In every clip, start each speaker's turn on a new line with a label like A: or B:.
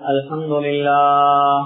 A: الحمد لله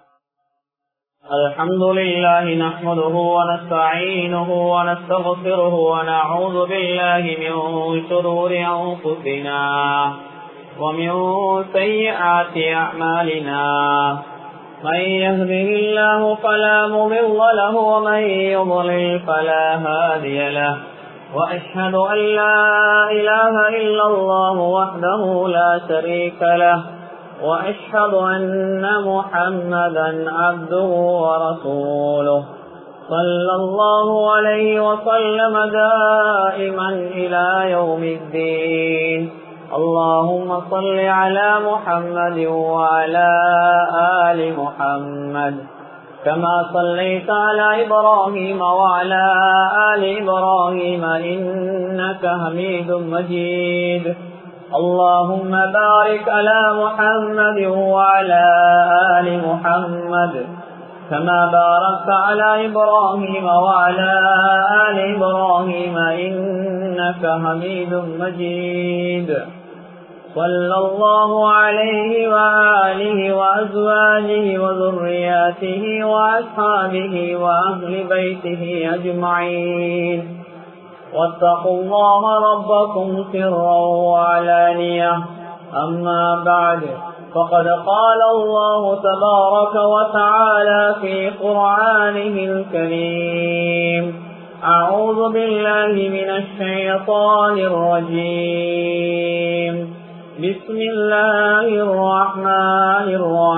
A: الحمد لله نحمده ونستعينه ونستغفره ونعوذ بالله من شرور أنفسنا ومن سيئات أعمالنا من يهده الله فلا مضل له ومن يضلل فلا هادي له وأشهد أن لا إله إلا الله وحده لا شريك له وأشهد أن محمدا عبده ورسوله صلى الله عليه وسلم دائما إلى يوم الدين اللهم صل على محمد وعلى آل محمد كما صليت على إبراهيم وعلى آل إبراهيم إنك حميد مجيد اللهم بارك على محمد وعلى آل محمد كما باركت على إبراهيم وعلى آل إبراهيم إنك حميد مجيد صلى الله عليه وآله وأزواجه وذرياته وأصحابه وأهل بيته أجمعين واتقوا الله ربكم سرا وعلانية أما بعد فقد قال الله تبارك وتعالى في قرآنه الكريم أعوذ بالله من الشيطان الرجيم بسم الله الرحمن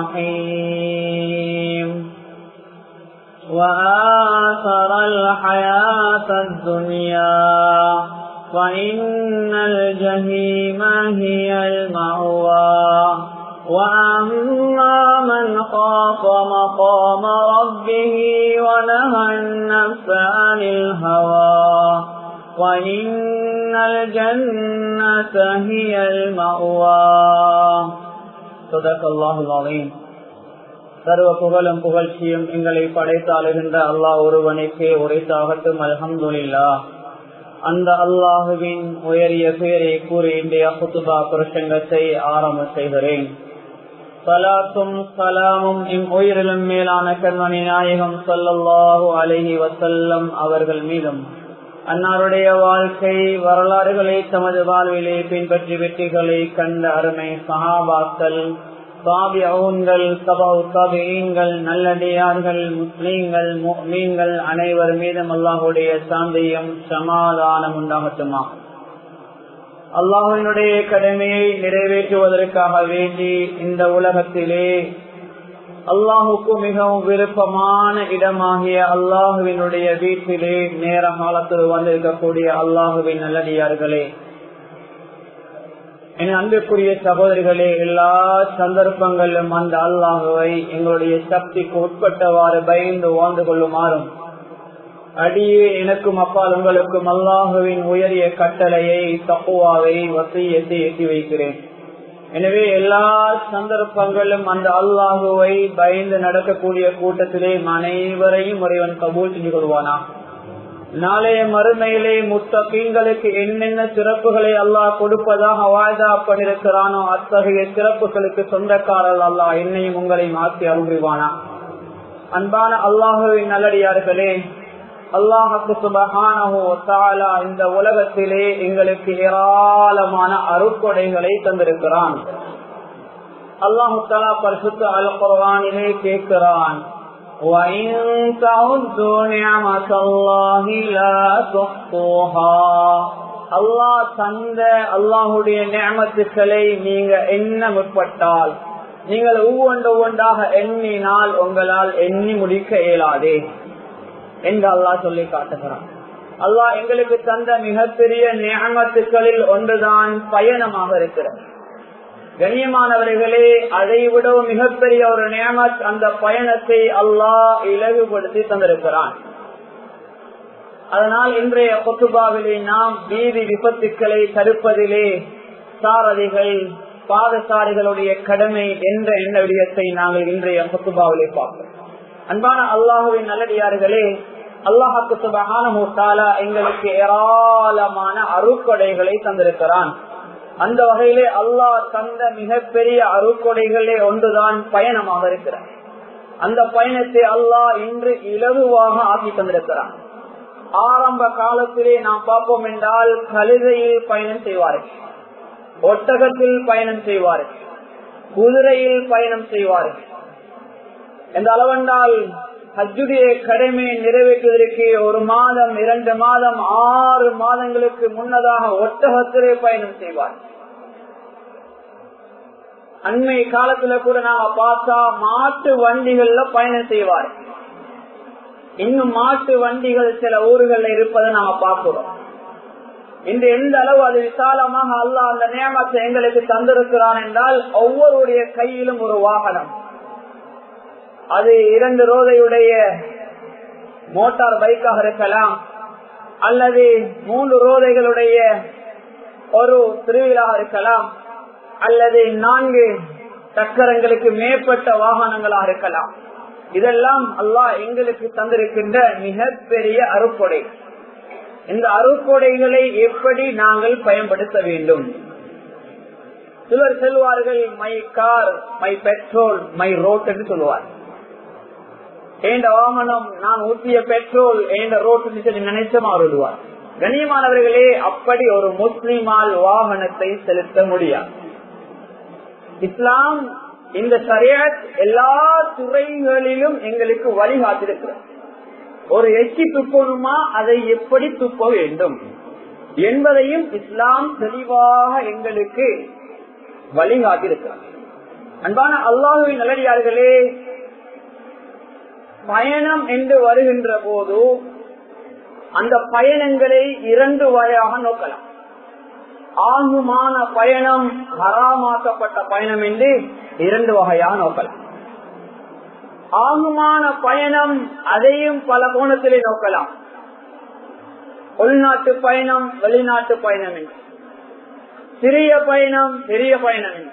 A: الرحيم وآثر الحياة الدنيا فإن الجحيم هي المأوى وأما من خاف مقام ربه ونهى النفس عن الهوى وإن الجنة هي المأوى صدق الله العظيم சர்வ புகழும் புகழ்ச்சியும் எங்களை படைத்தாளுகின்ற அல்லாஹ் ஒருவனுக்கே உரைத்தாகட்டும் அல்ஹம்துல்லா அந்த அல்லாஹுவின் உயரிய பெயரை கூறி இன்றைய புத்துபா புருஷங்கத்தை ஆரம்ப செய்கிறேன் சலாத்தும் சலாமும் இம் உயிரிலும் மேலான கண்மணி நாயகம் சொல்லல்லாஹு அலஹி வசல்லம் அவர்கள் மீதும் அன்னாருடைய வாழ்க்கை வரலாறுகளை தமது வாழ்விலே பின்பற்றி வெற்றிகளை கண்ட அருமை சஹாபாக்கள் சாபியவுங்கள் சபவு சபீங்கள் நல்லடியார்கள் முஸ்லீம்கள் மீன்கள் அனைவர் மீதும் அல்லாஹுடைய சாந்தியும் சமாதானம் உண்டாகட்டுமா அல்லாஹினுடைய கடமையை நிறைவேற்றுவதற்காக வேண்டி இந்த உலகத்திலே அல்லாஹுக்கு மிகவும் விருப்பமான இடமாகிய அல்லாஹுவினுடைய வீட்டிலே நேர காலத்தில் வந்திருக்கக்கூடிய அல்லாஹுவின் நல்லடியார்களே என் அன்புக்குரிய சகோதரிகளே எல்லா சந்தர்ப்பங்களிலும் அந்த அல்லாஹுவை எங்களுடைய சக்திக்கு உட்பட்டவாறு பயந்து வாழ்ந்து கொள்ளுமாறும் அடியே எனக்கும் அப்பால் உங்களுக்கும் அல்லாஹுவின் உயரிய கட்டளையை தப்புவாவை வசையத்தை எட்டி வைக்கிறேன் எனவே எல்லா சந்தர்ப்பங்களும் அந்த அல்லாஹுவை பயந்து நடக்கக்கூடிய கூட்டத்திலே அனைவரையும் முறைவன் கபூல் செஞ்சு கொள்வானா நாளைய மறுமையிலே முத்தகீன்களுக்கு என்னென்ன சிறப்புகளை அல்லாஹ் கொடுப்பதாக வாய்தா பண்ணிருக்கிறானோ அத்தகைய சிறப்புகளுக்கு சொந்தக்காரர் அல்லாஹ் என்னையும் உங்களையும் ஆசி அருள்வானா அன்பான அல்லாஹுவின் நல்லடியார்களே அல்லாஹுக்கு சுபகான இந்த உலகத்திலே எங்களுக்கு ஏராளமான அருட்கொடைகளை தந்திருக்கிறான் அல்லாஹு தாலா பரிசுத்த அல் குர்வானிலே கேட்கிறான் وَإِن تَعُدُّوا نِعْمَةَ اللَّهِ لَا تُحْصُوهَا அல்லாஹ் தந்த அல்லாஹுடைய நியமத்துக்களை நீங்க எண்ண முற்பட்டால் நீங்கள் ஒவ்வொன்று ஒவ்வொன்றாக எண்ணினால் உங்களால் எண்ணி முடிக்க இயலாதே என்று அல்லாஹ் சொல்லி காட்டுகிறான் அல்லாஹ் எங்களுக்கு தந்த மிகப்பெரிய நியமத்துக்களில் ஒன்றுதான் பயணமாக இருக்கிறது கண்ணியமானவர்களே அதை விடவும் மிகப்பெரிய ஒரு நியமத் அந்த பயணத்தை அல்லாஹ் இலகுபடுத்தி தந்திருக்கிறான் அதனால் இன்றைய கொத்துபாவிலே நாம் வீதி விபத்துக்களை தடுப்பதிலே சாரதிகள் பாதசாரிகளுடைய கடமை என்ற எண்ண விடயத்தை நாங்கள் இன்றைய கொத்துபாவிலே பார்ப்போம் அன்பான அல்லாஹுவின் நல்லடியார்களே அல்லாஹாக்கு சுபகான எங்களுக்கு ஏராளமான அருக்கொடைகளை தந்திருக்கிறான் அந்த வகையிலே அல்லாஹ் தந்த மிகப்பெரிய அருக்கொடைகளே ஒன்றுதான் பயணமாக இருக்கிறார் அந்த பயணத்தை அல்லாஹ் இன்று இலகுவாக ஆக்கி தந்திருக்கிறான் ஆரம்ப காலத்திலே நாம் பார்ப்போம் என்றால் கழுதையில் பயணம் செய்வார்கள் ஒட்டகத்தில் பயணம் செய்வார்கள் குதிரையில் பயணம் செய்வார்கள் எந்த அளவென்றால் ஹஜ்ஜுடைய கடமையை நிறைவேற்றுவதற்கு ஒரு மாதம் இரண்டு மாதம் ஆறு மாதங்களுக்கு முன்னதாக ஒட்டகத்திலே பயணம் செய்வார் அண்மை காலத்துல கூட நாங்க பார்த்தா மாட்டு வண்டிகள்ல பயணம் செய்வார் இன்னும் மாட்டு வண்டிகள் சில ஊர்கள்ல இருப்பதை நாங்க பார்க்கிறோம் இன்று எந்த அளவு அது விசாலமாக அல்ல அந்த நியமத்தை எங்களுக்கு தந்திருக்கிறான் என்றால் ஒவ்வொருடைய கையிலும் ஒரு வாகனம் அது இரண்டு ரோதையுடைய மோட்டார் பைக்காக இருக்கலாம் அல்லது மூன்று ரோதைகளுடைய ஒரு திருவிழாக இருக்கலாம் அல்லது நான்கு சக்கரங்களுக்கு மேற்பட்ட வாகனங்களாக இருக்கலாம் இதெல்லாம் அல்லாஹ் எங்களுக்கு தந்திருக்கின்ற மிகப்பெரிய அறுப்பொடை இந்த அறுப்பொடைகளை எப்படி நாங்கள் பயன்படுத்த வேண்டும் சிலர் செல்வார்கள் my car my petrol my road என்று சொல்லுவார் ஏண்ட வாகனம் நான் ஊற்றிய பெட்ரோல் ஏண்ட ரோட் சொல்லி நினைச்ச மாறுவார் கண்ணியமானவர்களே அப்படி ஒரு முஸ்லிமால் வாகனத்தை செலுத்த முடியாது இஸ்லாம் இந்த சரியாத் எல்லா துறைகளிலும் எங்களுக்கு வழிகாட்டிருக்கிறது ஒரு எச்சி துப்பணுமா அதை எப்படி துப்ப வேண்டும் என்பதையும் இஸ்லாம் தெளிவாக எங்களுக்கு வழிகாட்டிருக்கிறது அன்பான அல்லாஹுவின் நல்லடியார்களே பயணம் என்று வருகின்ற போது அந்த பயணங்களை இரண்டு வகையாக நோக்கலாம் ஆகுமான பயணம் ஹராமாக்கப்பட்ட பயணம் என்று இரண்டு வகையாக நோக்கலாம் ஆகுமான பயணம் அதையும் பல கோணத்திலே நோக்கலாம் உள்நாட்டு பயணம் வெளிநாட்டு பயணம் என்று சிறிய பயணம் பெரிய பயணம் என்று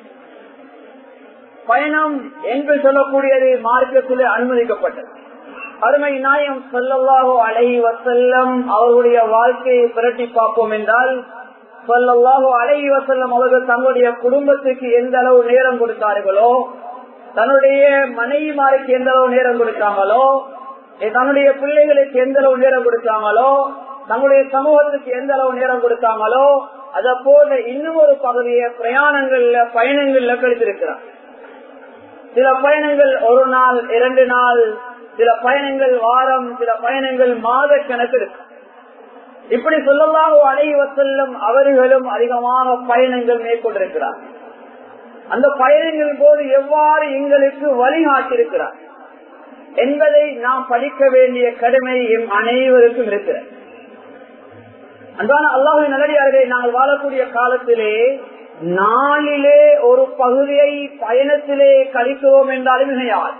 A: பயணம் என்று சொல்லக்கூடியது மார்க்கத்திலே அனுமதிக்கப்பட்டது அருமை நாயம் சொல்லல்லாஹோ அழகி வசல்லம் அவர்களுடைய வாழ்க்கையை புரட்டி பார்ப்போம் என்றால் சொல்லல்லாஹோ அழகி வசல்லம் அவர்கள் தங்களுடைய குடும்பத்துக்கு எந்த அளவு நேரம் கொடுத்தார்களோ தன்னுடைய மனைவிமாருக்கு எந்த அளவு நேரம் கொடுத்தாங்களோ தன்னுடைய பிள்ளைகளுக்கு எந்த அளவு நேரம் கொடுத்தாங்களோ தங்களுடைய சமூகத்துக்கு எந்த அளவு நேரம் கொடுத்தாங்களோ அத போல இன்னும் ஒரு பகுதியை பிரயாணங்கள்ல பயணங்கள்ல கழித்திருக்கிறார் சில பயணங்கள் ஒரு நாள் இரண்டு நாள் சில பயணங்கள் வாரம் சில பயணங்கள் மாத கணக்கு இருக்கு இப்படி சொல்லலாம் அலைவ செல்லும் அவர்களும் அதிகமாக பயணங்கள் மேற்கொண்டிருக்கிறார் அந்த பயணங்கள் போது எவ்வாறு எங்களுக்கு வழிகாட்டிருக்கிறார் என்பதை நாம் படிக்க வேண்டிய கடமை எம் அனைவருக்கும் இருக்கிறது அன்பான அல்லாஹின் நல்லடியார்களே நாங்கள் வாழக்கூடிய காலத்திலே நாளிலே ஒரு பகுதியை பயணத்திலே கழிக்கிறோம் என்றாலும் மிகையாது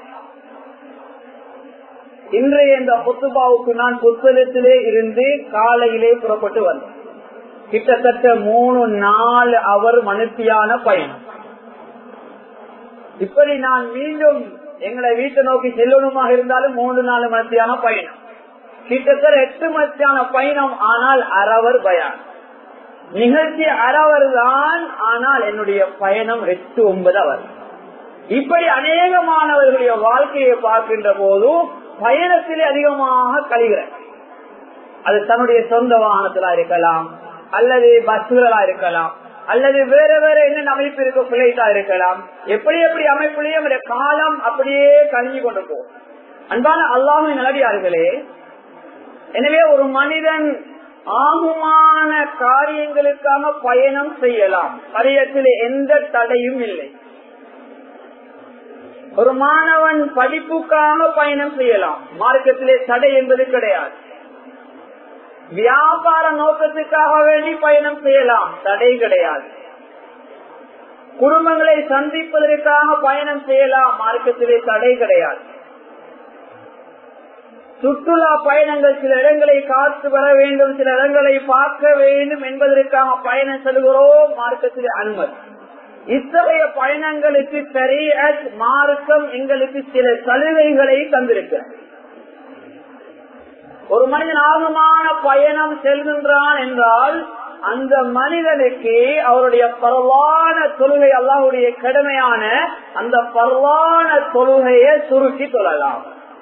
A: இன்றைய இந்த புத்துபாவுக்கு நான் புத்தகத்திலே இருந்து காலையிலே புறப்பட்டு வந்தேன் கிட்டத்தட்ட மூணு நாலு அவர் மனுத்தியான பயணம் இப்படி நான் மீண்டும் எங்களை வீட்டை நோக்கி செல்லணுமாக இருந்தாலும் மூன்று நாலு மத்தியான பயணம் கிட்டத்தட்ட எட்டு மத்தியான பயணம் ஆனால் அரவர் பயான் நிகழ்ச்சி அரவர் தான் ஆனால் என்னுடைய பயணம் எட்டு ஒன்பது அவர் இப்படி அநேகமானவர்களுடைய வாழ்க்கையை பார்க்கின்ற போதும் பயணத்திலே அதிகமாக கழிகிறேன் அது தன்னுடைய சொந்த வாகனத்திலா இருக்கலாம் அல்லது பஸ்களா இருக்கலாம் அல்லது வேற வேற என்ன அமைப்பு இருக்க பிள்ளைட்டா இருக்கலாம் எப்படி எப்படி அமைப்புலயும் காலம் அப்படியே கழிஞ்சு கொண்டு போகும் அன்பான அல்லாஹின் நிலவியார்களே எனவே ஒரு மனிதன் ஆகுமான காரியங்களுக்காக பயணம் செய்யலாம் பரியத்தில் எந்த தடையும் இல்லை ஒரு மாணவன் படிப்புக்காக பயணம் செய்யலாம் மார்க்கத்திலே தடை என்பது கிடையாது வியாபார நோக்கத்துக்காக வேண்டி பயணம் செய்யலாம் தடை கிடையாது குடும்பங்களை சந்திப்பதற்காக பயணம் செய்யலாம் மார்க்கத்திலே தடை கிடையாது சுற்றுலா பயணங்கள் சில இடங்களை காத்து வர வேண்டும் சில இடங்களை பார்க்க வேண்டும் என்பதற்காக பயணம் செல்கிறோம் மார்க்கத்திலே அனுமதி இத்தகைய பயணங்களுக்கு சரிய மார்க்கம் எங்களுக்கு சில சலுகைகளை தந்திருக்கிறது ஒரு மனிதன் ஆகமான பயணம் செல்கின்றான் என்றால் அந்த மனிதனுக்கு அவருடைய பரவான தொழுகை அல்லாஹுடைய கடமையான அந்த பரவான தொழுகையை சுருக்கி தொழலாம்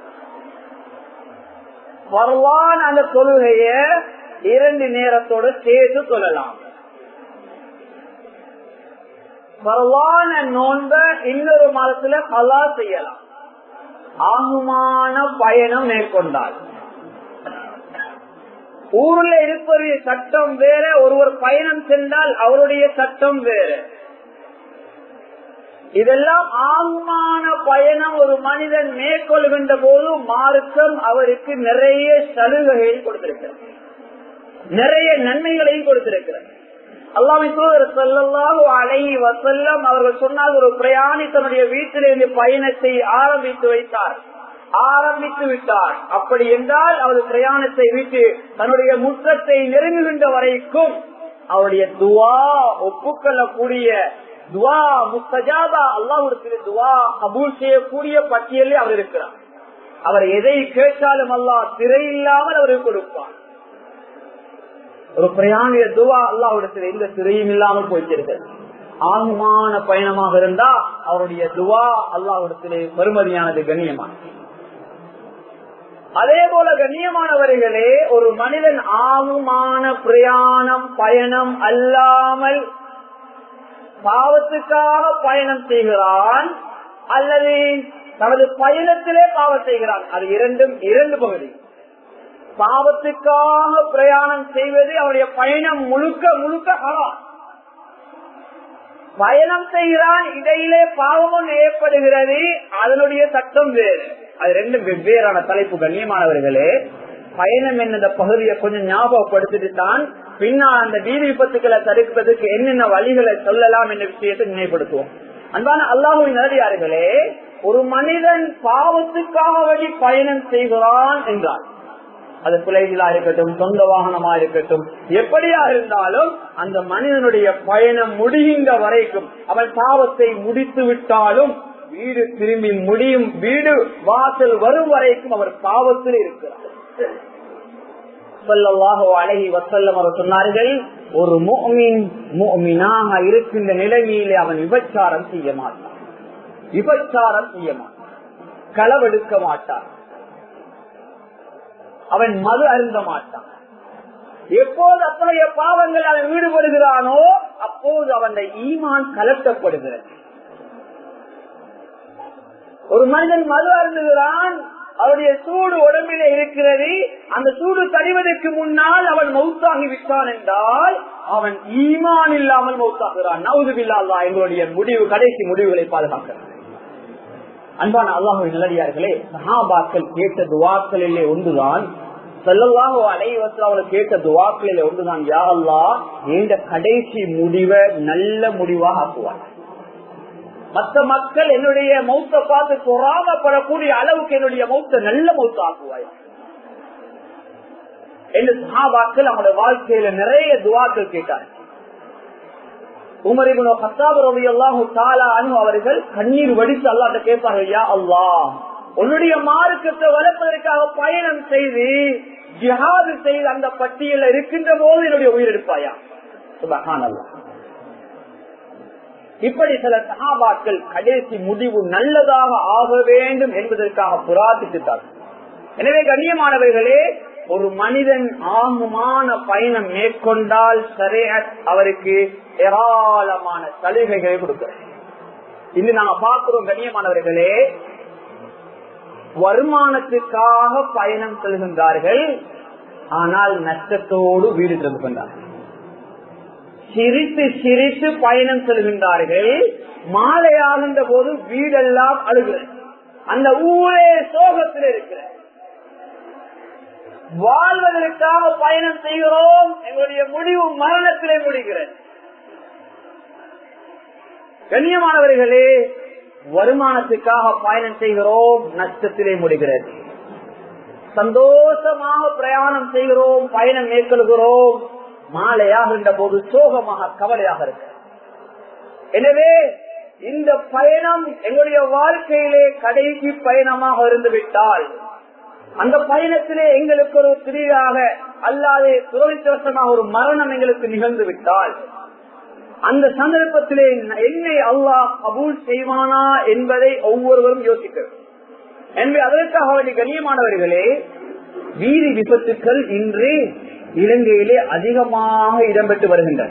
A: பரவான அந்த தொழுகைய இரண்டு நேரத்தோடு சேர்த்து தொழலாம் பரவான நோன்ப இன்னொரு மாதத்துல கலா செய்யலாம் ஆகுமான பயணம் மேற்கொண்டால் ஊர்ல இருப்பவருடைய சட்டம் வேற ஒருவர் பயணம் சென்றால் அவருடைய சட்டம் வேற இதெல்லாம் ஆகுமான பயணம் ஒரு மனிதன் மேற்கொள்கின்ற போது மார்க்கம் அவருக்கு நிறைய சலுகைகள் கொடுத்திருக்கிறது நிறைய நன்மைகளையும் கொடுத்திருக்கிறது அல்லாமை தூதர் செல்லல்லாஹு அலைஹி வசல்லம் அவர்கள் சொன்னால் ஒரு பிரயாணி தன்னுடைய வீட்டிலிருந்து பயணத்தை ஆரம்பித்து வைத்தார் ஆரம்பித்து விட்டார் அப்படி என்றால் அவர் பிரயாணத்தை விட்டு தன்னுடைய முற்றத்தை நெருங்குகின்ற வரைக்கும் அவருடைய துவா ஒப்புக்கொள்ளக்கூடிய துவா முஸ்தஜாபா அல்லாஹுடைய துவா கபூல் செய்யக்கூடிய பட்டியலில் அவர் இருக்கிறார் அவர் எதை கேட்டாலும் அல்லாஹ் திரை இல்லாமல் அவருக்கு கொடுப்பார் ஒரு பிரயாணிய துவா அல்லாஹிடத்தில் எந்த திரையும் இல்லாமல் போய்த்திருக்கிறது ஆகுமான பயணமாக இருந்தா அவருடைய துவா அல்லாஹிடத்திலே பெருமதியானது கண்ணியமானது அதே போல கண்ணியமானவர்களே ஒரு மனிதன் ஆகுமான பிரயாணம் பயணம் அல்லாமல் பாவத்துக்காக பயணம் செய்கிறான் அல்லது தனது பயணத்திலே பாவம் செய்கிறான் அது இரண்டும் இரண்டு பகுதி பாவத்துக்காக பிரயாணம் செய்வது அவருடைய பயணம் முழுக்க முழுக்க ஹராம் பயணம் செய்கிறான் இடையிலே பாவமும் ஏற்படுகிறது அதனுடைய சட்டம் வேறு அது ரெண்டும் வெவ்வேறான தலைப்பு கண்ணியமானவர்களே பயணம் என்னத பகுதியை கொஞ்சம் ஞாபகப்படுத்திட்டு தான் பின்னால் அந்த வீதி விபத்துக்களை தடுப்பதற்கு என்னென்ன வழிகளை சொல்லலாம் என்ற விஷயத்தை நினைப்படுத்துவோம் அன்பான அல்லாஹுவின் நேரடியார்களே ஒரு மனிதன் பாவத்துக்காக வேண்டி பயணம் செய்கிறான் என்றார் அது பிள்ளைகளா இருக்கட்டும் சொந்த வாகனமா இருக்கட்டும் எப்படியா இருந்தாலும் அந்த மனிதனுடைய பயணம் முடிகின்ற வரைக்கும் அவன் பாவத்தை முடித்து விட்டாலும் வீடு திரும்பி முடியும் வீடு வாசல் வரும் வரைக்கும் அவர் பாவத்தில் இருக்கிறார் அழகி வசல்லம் அவர் சொன்னார்கள் ஒரு மோமினாக இருக்கின்ற நிலைமையிலே அவன் விபச்சாரம் செய்ய மாட்டான் விபச்சாரம் செய்ய மாட்டான் களவெடுக்க மாட்டான் அவன் மது அருந்த மாட்டான் எப்போது அத்தகைய பாவங்கள் அவன் ஈடுபடுகிறானோ அப்போது அவன் ஈமான் கலட்டப்படுகிறது ஒரு மனிதன் மது அருந்துகிறான் அவருடைய சூடு உடம்பிலே இருக்கிறது அந்த சூடு தடிவதற்கு முன்னால் அவன் மௌத்தாகி விட்டான் என்றால் அவன் ஈமான் இல்லாமல் மௌத்தாகிறான் நவுதுபில்லா எங்களுடைய முடிவு கடைசி முடிவுகளை பாதுகாக்கிறான் அன்பான அல்லாஹு நல்லடியார்களே சஹாபாக்கள் கேட்ட துவாக்களிலே ஒன்றுதான் செல்லல்லாஹோ அலைவசம் அவர்கள் கேட்ட துவாக்களிலே ஒன்றுதான் யா அல்லா இந்த கடைசி முடிவை நல்ல முடிவாக ஆக்குவார் மற்ற மக்கள் என்னுடைய மௌத்த பார்த்து பொறாமப்படக்கூடிய அளவுக்கு என்னுடைய மௌத்த நல்ல மௌத்த ஆக்குவாய் என்று சஹாபாக்கள் அவங்களுடைய வாழ்க்கையில நிறைய துவாக்கள் கேட்டார்கள் உமரிபுனோ கத்தாபு ரவி அல்லாஹு தாலா அனு அவர்கள் கண்ணீர் வடித்து அல்லாட்ட கேட்பார்கள் யா அல்லா உன்னுடைய மார்க்கத்தை வளர்ப்பதற்காக பயணம் செய்து ஜிஹாது செய்து அந்த பட்டியல இருக்கின்ற போது என்னுடைய உயிர் எடுப்பாயா சுபகான் அல்லா இப்படி சில சகாபாக்கள் கடைசி முடிவு நல்லதாக ஆக வேண்டும் என்பதற்காக புராத்திட்டார்கள் எனவே கண்ணியமானவர்களே ஒரு மனிதன் ஆகுமான பயணம் மேற்கொண்டால் சரிய அவருக்கு ஏராளமான சலுகைகளை கொடுக்கிறது இது நாங்க பார்க்கிறோம் கண்ணியமானவர்களே வருமானத்துக்காக பயணம் செல்கின்றார்கள் ஆனால் நஷ்டத்தோடு வீடு திரும்புகின்றார்கள் சிரித்து சிரித்து பயணம் செல்கின்றார்கள் மாலையாகின்ற போது வீடெல்லாம் அழுகிறது அந்த ஊரே சோகத்தில் இருக்கிற வாழ்வதற்காக பயணம் செய்கிறோம் எங்களுடைய முடிவு மரணத்திலே முடிகிறது கண்ணியமானவர்களே வருமானத்துக்காக பயணம் செய்கிறோம் நஷ்டத்திலே முடிகிறது சந்தோஷமாக பிரயாணம் செய்கிறோம் பயணம் மேற்கொள்கிறோம் மாலையாகின்ற போது சோகமாக கவலையாக இருக்கு எனவே இந்த பயணம் எங்களுடைய வாழ்க்கையிலே கடைசி பயணமாக இருந்து விட்டால் அந்த பயணத்திலே எங்களுக்கு ஒரு திடீராக அல்லாது துரதிருஷ்டவசமாக ஒரு மரணம் எங்களுக்கு நிகழ்ந்து விட்டால் அந்த சந்தர்ப்பத்திலே என்னை அல்லாஹ் கபூல் செய்வானா என்பதை ஒவ்வொருவரும் யோசிக்கிறது எனவே அதற்காக வேண்டிய கண்ணியமானவர்களே வீதி விபத்துக்கள் இன்று இலங்கையிலே அதிகமாக இடம்பெற்று வருகின்றன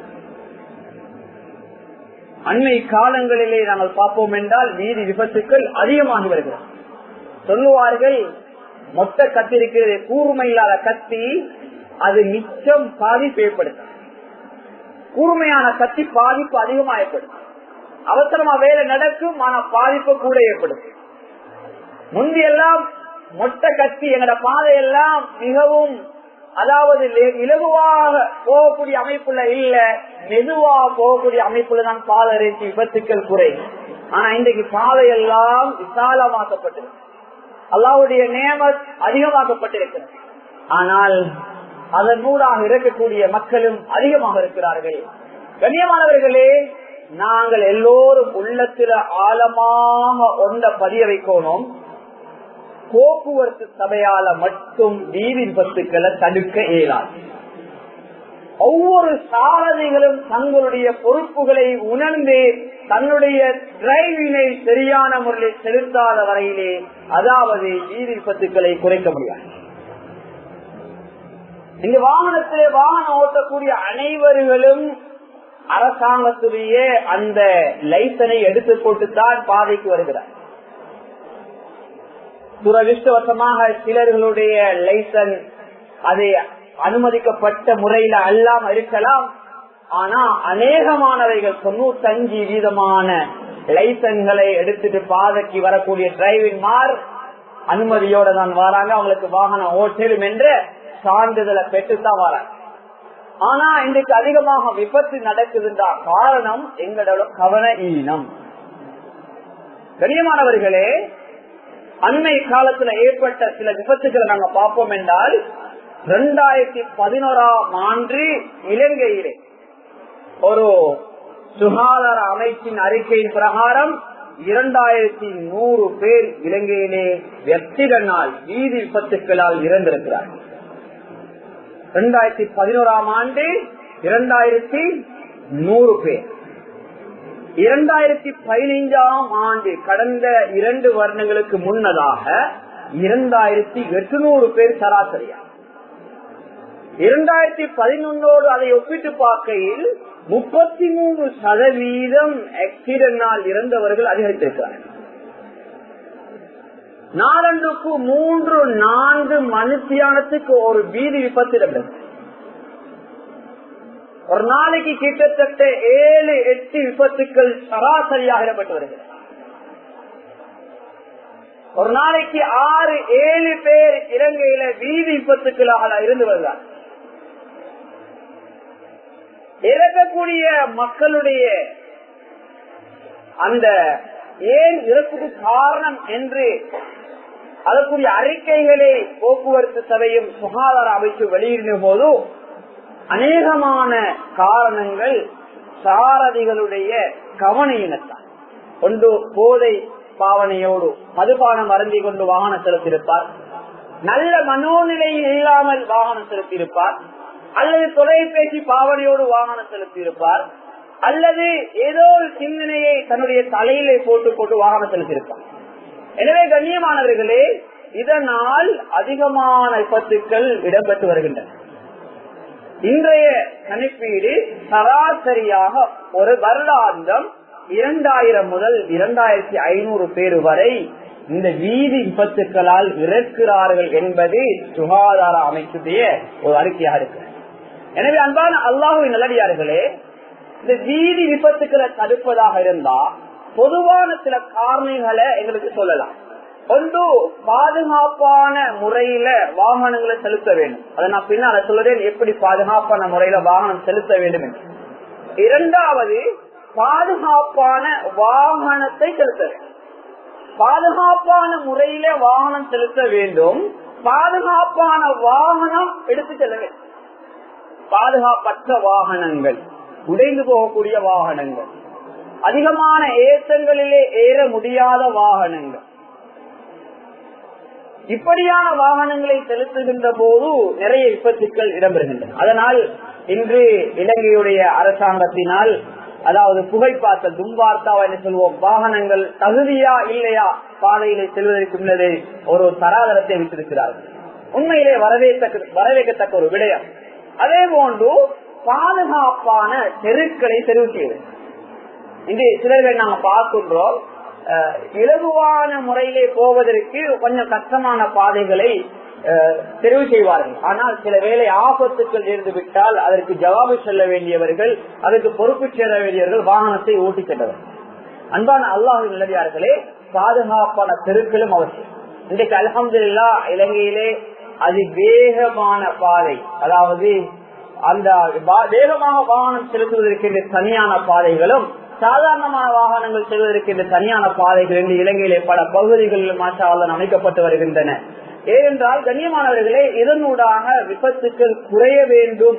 A: அண்மை காலங்களிலே நாங்கள் பார்ப்போம் என்றால் வீதி விபத்துக்கள் அதிகமாகி வருகிறது சொல்லுவார்கள் மொத்த கத்திரிக்கிறது கூர்மை இல்லாத கத்தி அது மிச்சம் பாதிப்பு ஏற்படுத்தும் கூர்மையான கத்தி பாதிப்பு அதிகமா ஏற்படும் அவசரமா வேலை நடக்கும் ஆனா பாதிப்பு கூட ஏற்படும் முந்தியெல்லாம் மொட்டை கத்தி எங்கட பாதையெல்லாம் மிகவும் அதாவது இலகுவாக போகக்கூடிய அமைப்புல இல்ல மெதுவாக போகக்கூடிய அமைப்புல தான் பாதை விபத்துக்கள் குறை ஆனா இன்றைக்கு பாதையெல்லாம் விசாலமாக்கப்பட்டிருக்கு அல்லாவுடைய நியமத் அதிகமாக்கப்பட்டிருக்கிறது ஆனால் அதன் நூறாக இருக்கக்கூடிய மக்களும் அதிகமாக இருக்கிறார்கள் கண்ணியமானவர்களே நாங்கள் எல்லோரும் உள்ளத்துல ஆழமாக ஒன்ற பதிய வைக்கணும் போக்குவரத்து சபையால மட்டும் வீதி விபத்துக்களை தடுக்க இயலாது ஒவ்வொரு சாரதிகளும் தங்களுடைய பொறுப்புகளை உணர்ந்து தன்னுடைய டிரைவினை சரியான முறையில் செலுத்தாத வரையிலே அதாவது வீதி விபத்துக்களை குறைக்க முடியாது இந்த வாகனத்திலே வாகனம் ஓட்டக்கூடிய அனைவர்களும் அரசாங்கத்துடைய அந்த லைசனை எடுத்து போட்டுத்தான் பாதைக்கு வருகிறார் துரதிருஷ்டவசமாக சிலர்களுடைய லைசன் அது அனுமதிக்கப்பட்ட முறையில அல்லாம இருக்கலாம் ஆனா அநேகமானவைகள் தொண்ணூத்தஞ்சு வீதமான லைசன்களை எடுத்துட்டு பாதைக்கு வரக்கூடிய டிரைவிங் மார் அனுமதியோட தான் வராங்க அவங்களுக்கு வாகனம் ஓட்டலும் என்ற சான்றிதழை பெற்றுத்தான் வராங்க ஆனா இன்றைக்கு அதிகமாக விபத்து நடக்குதுன்றா காரணம் எங்களோட கவன ஈனம் கண்ணியமானவர்களே அண்மை காலத்துல ஏற்பட்ட சில விபத்துக்களை நாங்க பார்ப்போம் என்றால் இரண்டாயிரத்தி பதினோராம் ஆண்டு இலங்கையிலே ஒரு சுகாதார அமைச்சின் அறிக்கையின் பிரகாரம் இரண்டாயிரத்தி நூறு பேர் இலங்கையிலே வெற்றிடனால் வீதி விபத்துக்களால் இறந்திருக்கிறார்கள் இரண்டாயிரத்தி பதினோராம் ஆண்டு இரண்டாயிரத்தி நூறு பேர் இரண்டாயிரத்தி பதினைஞ்சாம் ஆண்டு கடந்த இரண்டு வருடங்களுக்கு முன்னதாக இரண்டாயிரத்தி எட்டுநூறு பேர் சராசரியா இரண்டாயிரத்தி பதினொன்னோடு அதை ஒப்பிட்டு பார்க்கையில் முப்பத்தி மூன்று சதவீதம் ஆக்சிடென்டால் இறந்தவர்கள் அதிகரித்திருக்கிறார்கள் நாளன்றுக்கு மூன்று நான்கு மனுஷியானத்துக்கு ஒரு வீதி விபத்து இடம்பெறும் ஒரு நாளைக்கு கிட்டத்தட்ட ஏழு எட்டு விபத்துக்கள் சராசரியாக இடம்பெற்று வருகிறது ஒரு நாளைக்கு ஆறு ஏழு பேர் இலங்கையில வீதி விபத்துக்களாக இருந்து வருகிறார் இறக்கக்கூடிய மக்களுடைய அந்த ஏன் இறப்புக்கு காரணம் என்று அதற்குரிய அறிக்கைகளை போக்குவரத்து சபையும் சுகாதார அமைச்சு வெளியிடும் போது அநேகமான காரணங்கள் சாரதிகளுடைய கவன இனத்தான் ஒன்று போதை பாவனையோடு மதுபானம் அருந்தி கொண்டு வாகனம் செலுத்தியிருப்பார் நல்ல மனோநிலை இல்லாமல் வாகனம் செலுத்தியிருப்பார் அல்லது தொலைபேசி பாவனையோடு வாகனம் செலுத்தியிருப்பார் அல்லது ஏதோ ஒரு சிந்தனையை தன்னுடைய தலையிலே போட்டு போட்டு வாகனம் செலுத்தியிருப்பார் எனவே கண்ணியமானவர்களே இதனால் அதிகமான விபத்துக்கள் இடம்பெற்று வருகின்றன இன்றைய கணிப்பீடு சராசரியாக ஒரு வருடாந்தம் இரண்டாயிரம் முதல் இரண்டாயிரத்தி ஐநூறு பேர் வரை இந்த வீதி விபத்துக்களால் இறக்கிறார்கள் என்பது சுகாதார அமைச்சுடைய ஒரு அறிக்கையாக இருக்கு எனவே அன்பான அல்லாஹுவின் நல்லடியார்களே இந்த வீதி விபத்துக்களை தடுப்பதாக இருந்தா பொதுவான சில காரணிகளை எங்களுக்கு சொல்லலாம் ஒன்று பாதுகாப்பான முறையில வாகனங்களை செலுத்த வேண்டும் அதை நான் பின்னால சொல்றேன் எப்படி பாதுகாப்பான முறையில வாகனம் செலுத்த வேண்டும் என்று இரண்டாவது பாதுகாப்பான வாகனத்தை செலுத்த வேண்டும் பாதுகாப்பான முறையில வாகனம் செலுத்த வேண்டும் பாதுகாப்பான வாகனம் எடுத்து செல்ல வேண்டும் பாதுகாப்பற்ற வாகனங்கள் உடைந்து போகக்கூடிய வாகனங்கள் அதிகமான ஏற்றங்களிலே ஏற முடியாத வாகனங்கள் இப்படியான வாகனங்களை செலுத்துகின்ற போது நிறைய விபத்துக்கள் இடம்பெறுகின்றன அதனால் இன்று இலங்கையுடைய அரசாங்கத்தினால் அதாவது புகைப்பாத்தல் தும்பார்த்தாவா என்று சொல்வோம் வாகனங்கள் தகுதியா இல்லையா பாதையிலே செல்வதற்கு முன்னரே ஒரு தராதரத்தை வைத்திருக்கிறார்கள் உண்மையிலே வரவேற்க வரவேற்கத்தக்க ஒரு விடயம் அதே போன்று பாதுகாப்பான தெருக்களை தெரிவு செய்வது இன்று சிலர்கள் நாங்க பார்க்கின்றோம் அஹ், இலகுவான முறையிலே போவதற்கு கொஞ்சம் கஷ்டமான பாதைகளை அஹ், தெரிவு செய்வார்கள் ஆனால் சில வேளை ஆபத்துக்கள் இருந்து விட்டால் அதற்கு ஜவாபு சொல்ல வேண்டியவர்கள் அதற்கு பொறுப்பு சேர வேண்டியவர்கள் வாகனத்தை ஓட்டி சென்றவர் அன்பான அல்லாஹு நிலவியார்களே பாதுகாப்பான தெருக்களும் அவசியம் இன்றைக்கு அலமதுல்லா இலங்கையிலே அதிவேகமான பாதை அதாவது அந்த வா- வேகமாக வாகனம் செலுத்துவதற்கு என்று தனியான பாதைகளும் சாதாரணமான வாகனங்கள் செல்வதற்கு என்று தனியான பாதைகள் என்று இலங்கையிலே பல பகுதிகளில் மாற்றாவதன் அமைக்கப்பட்டு வருகின்றன ஏனென்றால் கண்ணியமானவர்களே இதனூடாக விபத்துக்கள் குறைய வேண்டும்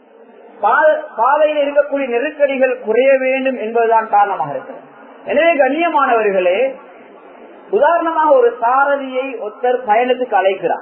A: பா- பாதையில் இருக்கக்கூடிய நெருக்கடிகள் குறைய வேண்டும் என்பதுதான் காரணமாக இருக்கிறது எனவே கண்ணியமானவர்களே உதாரணமாக ஒரு சாரதியை ஒருத்தர் பயணத்துக்கு அழைக்கிறார்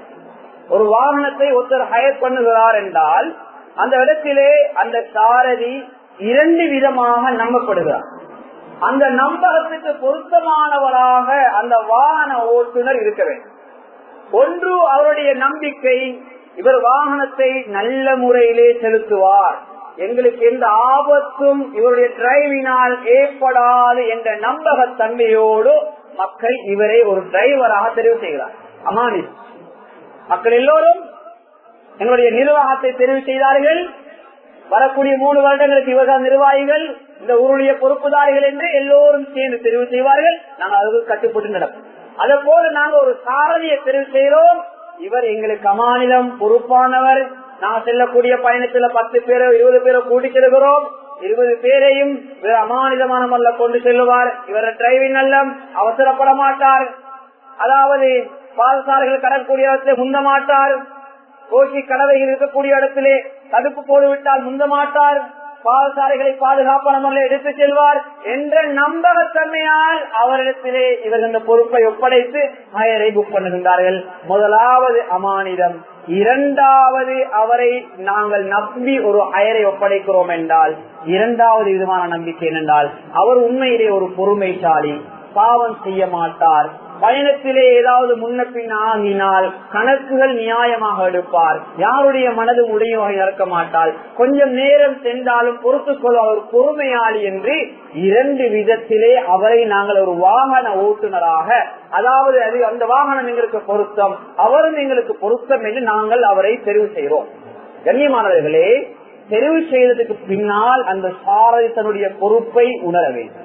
A: ஒரு வாகனத்தை ஒருத்தர் ஹயர் பண்ணுகிறார் என்றால் அந்த இடத்திலே அந்த சாரதி இரண்டு விதமாக நம்பப்படுகிறார் அந்த நம்பகத்துக்கு பொருத்தமானவராக அந்த வாகன ஓட்டுநர் இருக்க வேண்டும் ஒன்று அவருடைய நம்பிக்கை இவர் வாகனத்தை நல்ல முறையிலே செலுத்துவார் எங்களுக்கு எந்த ஆபத்தும் இவருடைய டிரைவினால் ஏற்படாது என்ற நம்பகத்தன்மையோடு மக்கள் இவரை ஒரு டிரைவராக தெரிவு செய்கிறார் அமானி மக்கள் எல்லோரும் எங்களுடைய நிர்வாகத்தை தெரிவு செய்தார்கள் வரக்கூடிய மூணு வருடங்களுக்கு இவர்கள் நிர்வாகிகள் இந்த ஊருடைய பொறுப்புதாரிகள் என்று எல்லோரும் சேர்ந்து தெரிவு செய்வார்கள் நாங்கள் அதுக்கு கட்டுப்பட்டு நடப்போம் அதே போல நாங்க ஒரு சாரதியை தெரிவு செய்கிறோம் இவர் எங்களுக்கு அமானிலம் பொறுப்பானவர் நாங்கள் செல்லக்கூடிய பயணத்துல பத்து பேரோ இருபது பேரோ கூட்டி செல்கிறோம் இருபது பேரையும் இவர் அமானிதமான முறையில் கொண்டு செல்லுவார் இவர் டிரைவிங் நல்லம் அவசரப்பட மாட்டார் அதாவது பாதசாலைகள் கடற்கூடிய இடத்துல முந்த மாட்டார் கோஷி கடவைகள் இருக்கக்கூடிய இடத்திலே தடுப்பு போட்டுவிட்டால் முந்த மாட்டார் பாதசாலைகளை பாதுகாப்பான முறையில் எடுத்து செல்வார் என்ற நம்பகத்தன்மையால் அவரிடத்திலே இவர் இந்த பொறுப்பை ஒப்படைத்து ஹயரை புக் பண்ணுகின்றார்கள் முதலாவது அமானிதம் இரண்டாவது அவரை நாங்கள் நம்பி ஒரு அயரை ஒப்படைக்கிறோம் என்றால் இரண்டாவது விதமான நம்பிக்கை என்னென்றால் அவர் உண்மையிலே ஒரு பொறுமைசாலி பாவம் செய்ய மாட்டார் பயணத்திலே ஏதாவது முன்ன பின் ஆகினால் கணக்குகள் நியாயமாக எடுப்பார் யாருடைய மனது உடையமாக நடக்க மாட்டால் கொஞ்சம் நேரம் சென்றாலும் பொறுத்துக் கொள்ள அவர் பொறுமையாளி என்று இரண்டு விதத்திலே அவரை நாங்கள் ஒரு வாகன ஓட்டுநராக அதாவது அது அந்த வாகனம் எங்களுக்கு பொருத்தம் அவரும் எங்களுக்கு பொருத்தம் என்று நாங்கள் அவரை தெரிவு செய்கிறோம் கண்ணியமானவர்களே தெரிவு செய்ததுக்கு பின்னால் அந்த சாரதி தன்னுடைய பொறுப்பை உணர வேண்டும்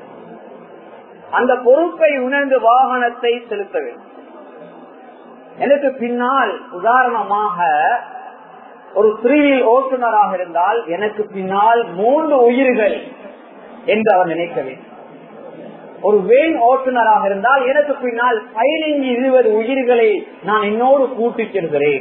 A: அந்த பொறுப்பை உணர்ந்து வாகனத்தை செலுத்த வேண்டும் எனக்கு பின்னால் உதாரணமாக ஒரு த்ரீவில் ஓட்டுநராக இருந்தால் எனக்கு பின்னால் மூன்று உயிர்கள் என்று அவர் நினைக்க வேண்டும் ஒரு வேன் ஓட்டுநராக இருந்தால் எனக்கு பின்னால் பதினைஞ்சு இருபது உயிர்களை நான் என்னோடு கூட்டிச் செல்கிறேன்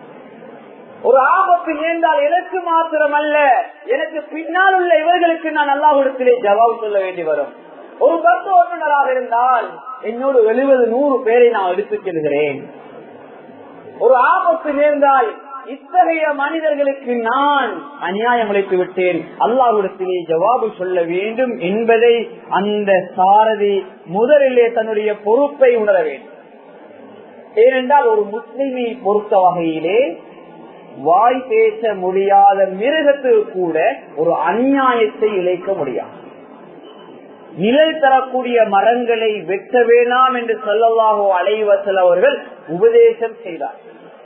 A: ஒரு ஆபத்து நேர்ந்தால் எனக்கு மாத்திரமல்ல எனக்கு பின்னால் உள்ள இவர்களுக்கு நான் அல்லாஹிடத்திலே ஜவாப் சொல்ல வேண்டி வரும் ஒரு பஸ் ஓட்டுநராக இருந்தால் என்னோடு எழுபது நூறு பேரை நான் எடுத்துச் செல்கிறேன் ஒரு ஆபத்து நேர்ந்தால் இத்தகைய மனிதர்களுக்கு நான் அநியாயம் அளித்து விட்டேன் அல்லாஹ்விடத்திலே ஜவாபு சொல்ல வேண்டும் என்பதை அந்த சாரதி முதலிலே தன்னுடைய பொறுப்பை உணர வேண்டும் ஏனென்றால் ஒரு முஸ்லிமை பொறுத்த வகையிலே வாய் பேச முடியாத மிருகத்துக்கு கூட ஒரு அநியாயத்தை இழைக்க முடியாது நிழல் தரக்கூடிய மரங்களை வெட்ட வேணாம் என்று சொல்லலாகோ அலைவசல் அவர்கள் உபதேசம் செய்தார்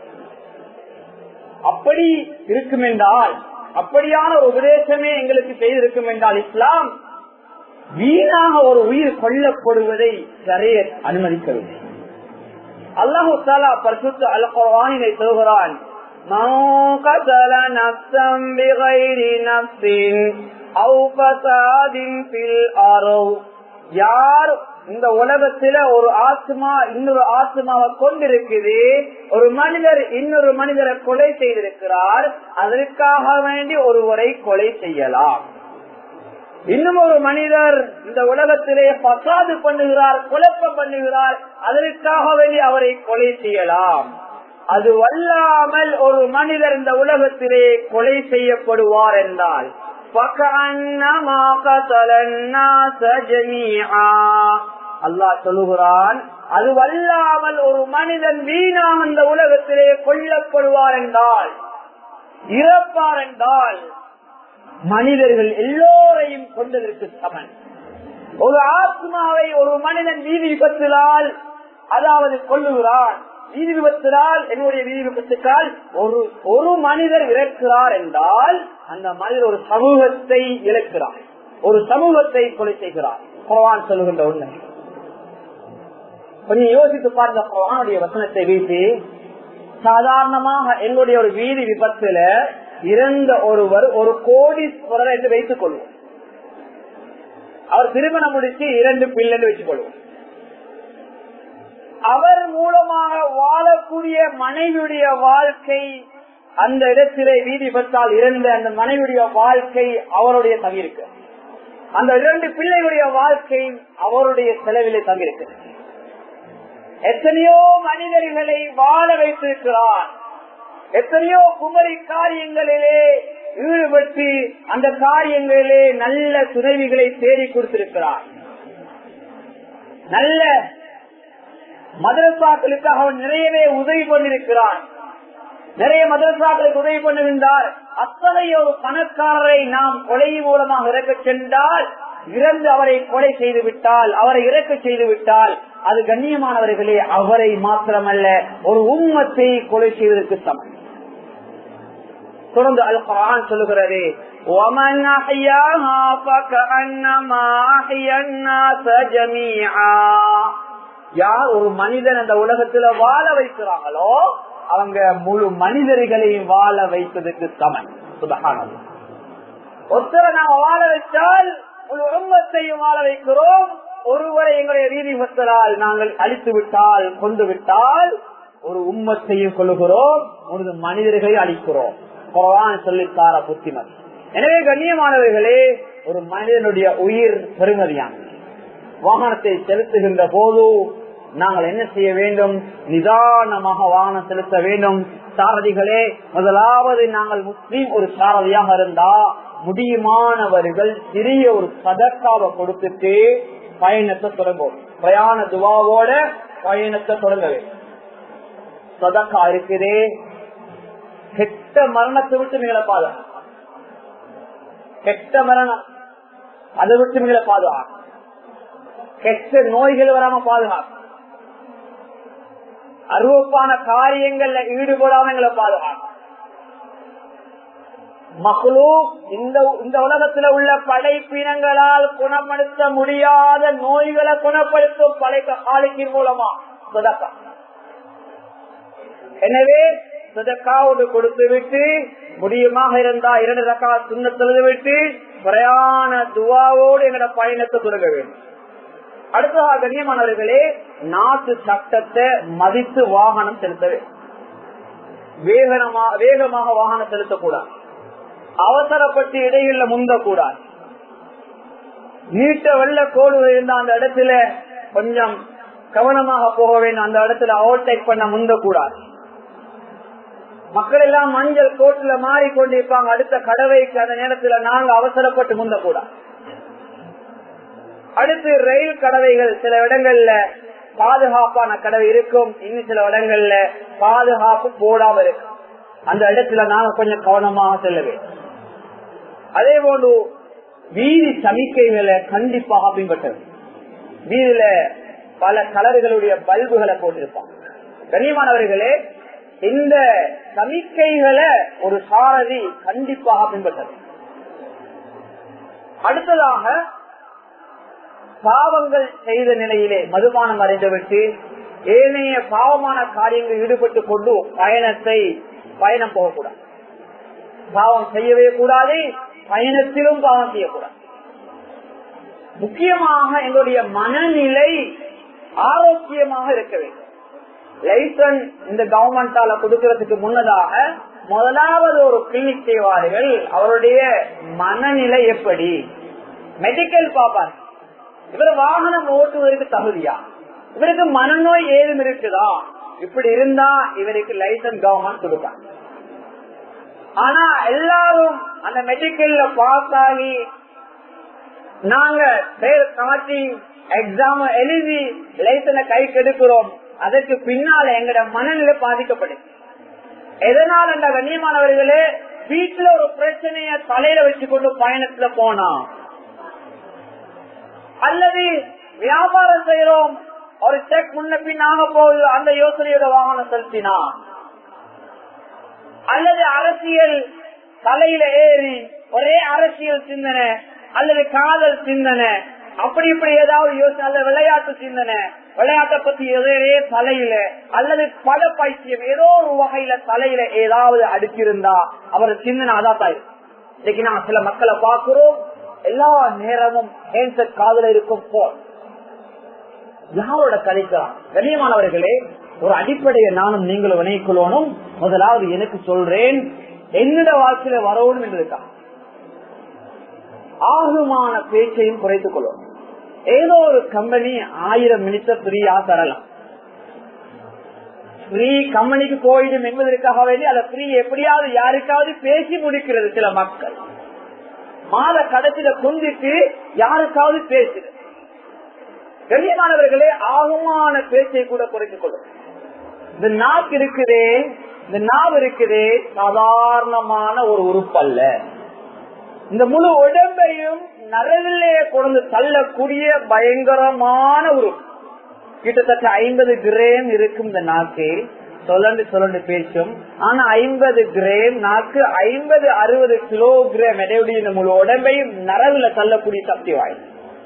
A: அப்படி இருக்கும் என்றால் அப்படியான ஒரு உபதேசமே எங்களுக்கு செய்திருக்கும் என்றால் இஸ்லாம் வீணாக ஒரு உயிர் கொல்லப்படுவதை சரிய அனுமதிக்கவில்லை அல்லாஹு தாலா பரிசுத்த அல் குர்ஆனிலே சொல்கிறான் من قتل نفسا بغير نفس أو فساد في الأرض யார் இந்த உலகத்துல ஒரு ஆத்மா இன்னொரு ஆத்மாவை கொண்டிருக்குது ஒரு மனிதர் இன்னொரு மனிதரை கொலை செய்திருக்கிறார் அதற்காக வேண்டி ஒருவரை கொலை செய்யலாம் இன்னும் ஒரு மனிதர் இந்த உலகத்திலே பசாது பண்ணுகிறார் குழப்பம் பண்ணுகிறார் அதற்காக வேண்டி அவரை கொலை செய்யலாம் அது வல்லாமல் ஒரு மனிதர் இந்த உலகத்திலே கொலை செய்யப்படுவார் என்றால் அல்லாஹ் சொல்லுகிறான் அது வல்லாமல் ஒரு மனிதன் வீணாக இந்த உலகத்திலே கொல்லப்படுவார் என்றால் இறப்பார் என்றால் மனிதர்கள் எல்லோரையும் கொண்டதற்கு சமன் ஒரு ஆத்மாவை ஒரு மனிதன் வீதி விபத்தினால் அதாவது கொள்ளுகிறான் வீதி விபத்தினால் என்னுடைய வீதி விபத்துக்கால் ஒரு ஒரு மனிதர் இறக்கிறார் என்றால் அந்த மனிதர் ஒரு சமூகத்தை இழக்கிறார் ஒரு சமூகத்தை கொலை செய்கிறார் குரான் சொல்லுகின்ற உண்மை கொஞ்சம் யோசித்து பார்த்த குரானுடைய வசனத்தை வைத்து சாதாரணமாக என்னுடைய ஒரு வீதி விபத்துல இறந்த ஒருவர் ஒரு கோடீஸ்வரர் என்று வைத்துக் கொள்வோம் அவர் திருமணம் முடிச்சு இரண்டு பிள்ளை வச்சுக் கொள்வோம் அவர் மூலமாக வாழக்கூடிய மனைவியுடைய வாழ்க்கை அந்த இடத்திலே வீதி பத்தால் இருந்த அந்த மனைவியுடைய வாழ்க்கை அவருடைய தங்கியிருக்கு அந்த இரண்டு பிள்ளைகளுடைய வாழ்க்கை அவருடைய செலவிலே தங்கியிருக்கு எத்தனையோ மனிதர்களை வாழ வைத்திருக்கிறார் எத்தனையோ குமரி காரியங்களிலே ஈடுபட்டு அந்த காரியங்களிலே நல்ல துணைவிகளை தேடி கொடுத்திருக்கிறார் நல்ல மதரசாக்களுக்காக அவன் நிறையவே உதவி கொண்டிருக்கிறான் நிறைய மதரசாக்களுக்கு உதவி பண்ணுகின்றார் அத்தனை ஒரு பணக்காரரை நாம் கொலை மூலமாக இறக்க சென்றால் இறந்து அவரை கொலை செய்து விட்டால் அவரை இறக்க செய்து விட்டால் அது கண்ணியமானவர்களே அவரை மாத்திரமல்ல ஒரு உண்மத்தை கொலை செய்வதற்கு சமம் தொடர்ந்து அல் குரான் சொல்லுகிறது وَمَنْ أَحْيَاهَا فَكَأَنَّمَا أَحْيَا النَّاسَ جَمِيعًا யார் ஒரு மனிதன் அந்த உலகத்துல வாழ வைக்கிறாங்களோ அவங்க முழு மனிதர்களையும் வாழ வைப்பதற்கு சமன் சுபகானம் ஒருத்தரை நாம வாழ வச்சால் முழு உண்மத்தையும் வாழ வைக்கிறோம் ஒருவரை எங்களுடைய வீதி வத்தலால் நாங்கள் அழித்து விட்டால் கொண்டு விட்டால் ஒரு உம்மத்தையும் கொள்ளுகிறோம் ஒரு மனிதர்களை அழிக்கிறோம் குரான் சொல்லித்தார புத்திமதி எனவே கண்ணியமானவர்களே ஒரு மனிதனுடைய உயிர் பெருமதியான வாகனத்தை செலுத்துகின்ற போது நாங்கள் என்ன செய்ய வேண்டும் நிதானமாக வாகனம் செலுத்த வேண்டும் சாரதிகளே முதலாவது நாங்கள் முஸ்லீம் ஒரு சாரதியாக இருந்தா முடியுமானவர்கள் சிறிய ஒரு சதக்காவை கொடுத்துட்டு பயணத்தை தொடங்கும் பிரயாண துவாவோட பயணத்தை தொடங்க வேண்டும் சதக்கா இருக்குதே கெட்ட மரணத்தை விட்டு நீங்களை பாதுகா கெட்ட மரணம் அதை விட்டு நீங்களை பாதுகா கெட்ட நோய்கள் வராம பாதுகாக்கும் அருவப்பான காரியங்கள்ல ஈடுபடாம எங்களை பாதுகாக்கும் மகளூ இந்த இந்த உலகத்துல உள்ள படைப்பினங்களால் குணப்படுத்த முடியாத நோய்களை குணப்படுத்தும் படைத்த காலிக்கின் மூலமா சுதக்கா எனவே சுதக்காவோடு கொடுத்து விட்டு முடியுமாக இருந்தா இரண்டு ரக்கா சுண்ண தொழுது விட்டு பிரயாண துவாவோடு எங்களோட பயணத்தை தொடங்க வேண்டும் அடுத்ததாக கண்ணியமானவர்களே நாட்டு சட்டத்தை மதித்து வாகனம் செலுத்த வேண்டும் வேகனமா- வேகமாக வாகனம் செலுத்தக்கூடாது அவசரப்பட்டு இடையில முந்தக்கூடாது நீட்ட வெள்ள கோடு இருந்த அந்த இடத்துல கொஞ்சம் கவனமாக போக வேண்டும் அந்த இடத்துல ஓவர்டேக் பண்ண முந்தக்கூடாது மக்கள் எல்லாம் மஞ்சள் கோட்டுல மாறிக்கொண்டிருப்பாங்க அடுத்த கடவைக்கு அந்த நேரத்துல நாங்க அவசரப்பட்டு முந்தக்கூடாது அடுத்து ரயில் கடவைகள் சில இடங்கள்ல பாதுகாப்பான கடவை இருக்கும் இன்னும் சில இடங்கள்ல பாதுகாப்பு போடாம இருக்கும் அந்த இடத்துல நாங்க கொஞ்சம் கவனமாக செல்ல வேண்டும் அதே போன்று வீதி சமிக்கைகளை கண்டிப்பாக பின்பற்ற வேண்டும். வீதியில பல கலர்களுடைய பல்புகளை போட்டிருப்பாங்க கண்ணியமானவர்களே இந்த சமிக்கைகளை ஒரு சாரதி கண்டிப்பாக பின்பற்ற வேண்டும். அடுத்ததாக பாவங்கள் செய்த நிலையிலே மதுபானம் அறிந்துவிட்டு ஏனைய பாவமான காரியங்கள் ஈடுபட்டு கொண்டு பயணத்தை பயணம் போகக்கூடாது பாவம் செய்யவே கூடாது பயணத்திலும் பாவம் செய்யக்கூடாது முக்கியமாக எங்களுடைய மனநிலை ஆரோக்கியமாக இருக்க வேண்டும் லைசன்ஸ் இந்த கவர்மெண்டால கொடுக்கறதுக்கு முன்னதாக முதலாவது ஒரு கிளினிக் செய்வார்கள் அவருடைய மனநிலை எப்படி மெடிக்கல் பாப்பார் இவர் வாகனம் ஓட்டுவதற்கு தகுதியா இவருக்கு மனநோய் ஏதும் இருக்குதா இப்படி இருந்தா இவருக்கு லைசன்ஸ் கவர்மெண்ட் கொடுப்பாங்க ஆனா எல்லாரும் அந்த மெடிக்கல்ல பாஸ் ஆகி நாங்க பேர் காட்டி எக்ஸாம் எழுதி லைசனை கை கெடுக்கிறோம் அதற்கு பின்னால எங்கட மனநிலை பாதிக்கப்படுது எதனால் அந்த கண்ணியமானவர்களே வீட்டுல ஒரு பிரச்சனைய தலையில வச்சுக்கொண்டு பயணத்துல போனா அல்லது வியாபாரம் செய்யறோம் ஒரு செக் முன்ன பின்னாக போகுது அந்த யோசனையோட வாகனம் செலுத்தினா அல்லது அரசியல் தலையில ஏறி ஒரே அரசியல் சிந்தனை அல்லது காதல் சிந்தனை அப்படி இப்படி ஏதாவது யோசனை அல்லது விளையாட்டு சிந்தனை விளையாட்டை பத்தி ஒரே தலையில அல்லது பட பைத்தியம் ஏதோ ஒரு வகையில தலையில ஏதாவது அடிச்சிருந்தா அவர் சிந்தனை அதான் தாய் இன்னைக்கு நான் சில மக்களை பார்க்கிறோம் எல்லா நேரமும் ஹேண்ட்செட் காதல இருக்கும் போல் யாரோட கலைக்கிறான் கண்ணியமானவர்களே ஒரு அடிப்படையை நானும் நீங்களும் வினைக்கொள்ளணும் முதலாவது எனக்கு சொல்றேன் என்னிட வாழ்க்கையில வரணும் என்று இருக்கா ஆகுமான பேச்சையும் குறைத்துக் கொள்ளும் ஏதோ ஒரு கம்பெனி ஆயிரம் மினிஸ்டர் ஃப்ரீயா தரலாம் ஃப்ரீ கம்பெனிக்கு போயிடும் என்பதற்காக வேண்டி அதை ஃப்ரீ எப்படியாவது யாருக்காவது பேசி முடிக்கிறது சில மக்கள் மாத கடைசியில கொண்டுட்டு யாருக்காவது பேசுது கண்ணியமானவர்களே ஆகுமான பேச்சை கூட குறைத்துக் கொள்ளும் இந்த நாக்கு இருக்குதே இந்த நாவு இருக்குதே சாதாரணமான ஒரு உறுப்பல்ல இந்த முழு உடம்பையும் நரவிலே கொண்டு தள்ளக்கூடிய பயங்கரமான உறுப்பு கிட்டத்தட்ட ஐம்பது கிரேம் இருக்கும் இந்த நாக்கு சொல்லண்டு சொல்லண்டு பேசும் ஆனா ஐம்பது கிரேம் நாக்கு ஐம்பது அறுபது கிலோகிராம் எடையுடைய இந்த முழு உடம்பையும் நரவுல தள்ளக்கூடிய சக்தி வாய்ப்பு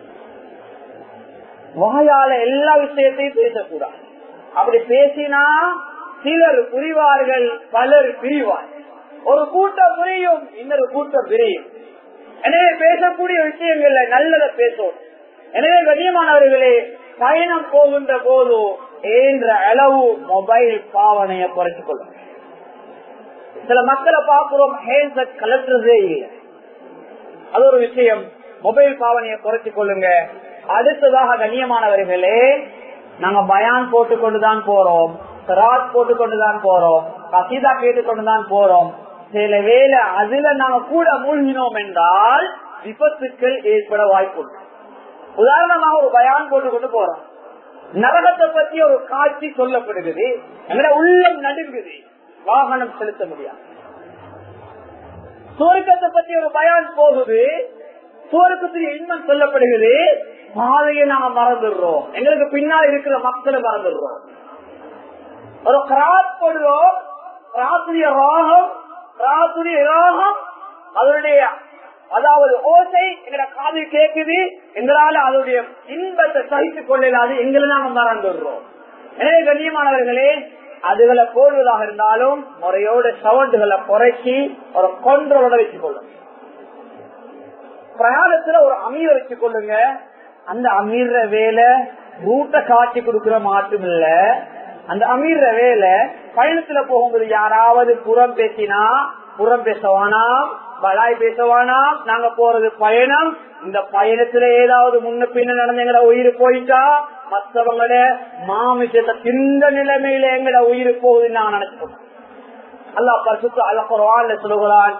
A: வாயால எல்லா விஷயத்தையும் பேசக்கூடாது அப்படி பேசினா சிலர் புரிவார்கள் பலர் பிரிவார் ஒரு கூட்டம் புரியும் இன்னொரு கூட்டம் பிரியும் எனவே பேசக்கூடிய விஷயங்கள்ல நல்லத பேசும் எனவே கண்ணியமானவர்களே பயணம் போகின்ற போது என்ற அளவு மொபைல் பாவனையை குறைத்துக் கொள்ளும் சில மக்களை பார்க்கிறோம் ஹேண்ட்செட் கலட்டுறதே இல்லை அது ஒரு விஷயம் மொபைல் பாவனையை குறைத்துக் கொள்ளுங்க அடுத்ததாக கண்ணியமானவர்களே நாங்க பயான் போட்டுக்கொண்டுதான் போறோம் ராத் போட்டுக்கொண்டுதான் போறோம் கசிதா கேட்டுக்கொண்டுதான் போறோம் சில வேலை அதுல நாங்க கூட மூழ்கினோம் என்றால் விபத்துக்கள் ஏற்பட வாய்ப்புண்டு உதாரணமாக ஒரு பயான் போட்டுக்கொண்டு போறோம் நரகத்தை பத்தி ஒரு காட்சி சொல்லப்படுகிறது எங்களை உள்ளம் நடுங்குது வாகனம் செலுத்த முடியாது சுவர்க்கத்தை பத்தி ஒரு பயான் போகுது சுவர்க்கத்துடைய இன்பம் சொல்லப்படுகிறது பாதையை நாங்க மறந்துடுறோம் எங்களுக்கு பின்னால் இருக்கிற மக்களை மறந்துடுறோம் ஒரு கிராஸ் போடுறோம் ராத்திரிய ராகம் ராத்திரிய ராகம் அதனுடைய அதாவது ஓசை எங்களை காது கேக்குது எங்களால அதனுடைய இன்பத்தை சகித்துக் கொள்ளலாது எங்களை நாங்க மறந்துடுறோம் எனவே கண்ணியமானவர்களே அதுகளை போடுவதாக இருந்தாலும் முறையோட சவுண்டுகளை குறைச்சி ஒரு கொன்றோட வச்சுக் கொள்ளும் பிரயாணத்துல ஒரு அமீரை வச்சுக் கொள்ளுங்க அந்த அமீர வேலை ரூட்டை காட்டி கொடுக்கிற மாட்டும் இல்ல அந்த அமீர வேலை பயணத்துல போகும்போது யாராவது புறம் பேசினா புறம் பேசவானா பலாய் பேசவானா நாங்க போறது பயணம் இந்த பயணத்துல ஏதாவது முன்ன பின்ன நடந்த எங்கட உயிர் போயிட்டா மற்றவங்கள மாமிசத்தை திந்த நிலைமையில எங்கட உயிர் போகுதுன்னு நாங்க நினைச்சுக்கோம் அல்லா பரிசுத்து அல்ல குரான்ல சொல்லுகிறான்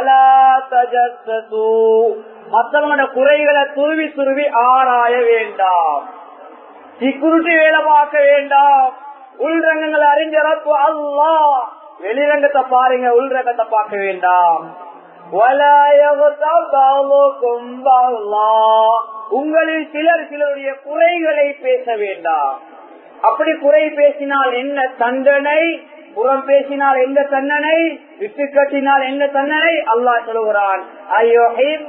A: மற்றவங்களோட குறைகளை துருவி துருவி ஆராய வேண்டாம் சிக்குருட்டி வேலை பார்க்க வேண்டாம் உள்ரங்கங்களை அறிஞரப்பு அல்லா வெளிரங்கத்தை பாருங்க உள்ரங்கத்தை பார்க்க வேண்டாம் உங்களில் சிலர் சிலருடைய குறைகளை பேச வேண்டாம் அப்படி குறை பேசினால் என்ன தண்டனை புறம் பேசினால் எந்த தண்டனை விட்டு கட்டினால் எந்த தண்டனை அல்லா சொல்லுகிறான் ஐயோ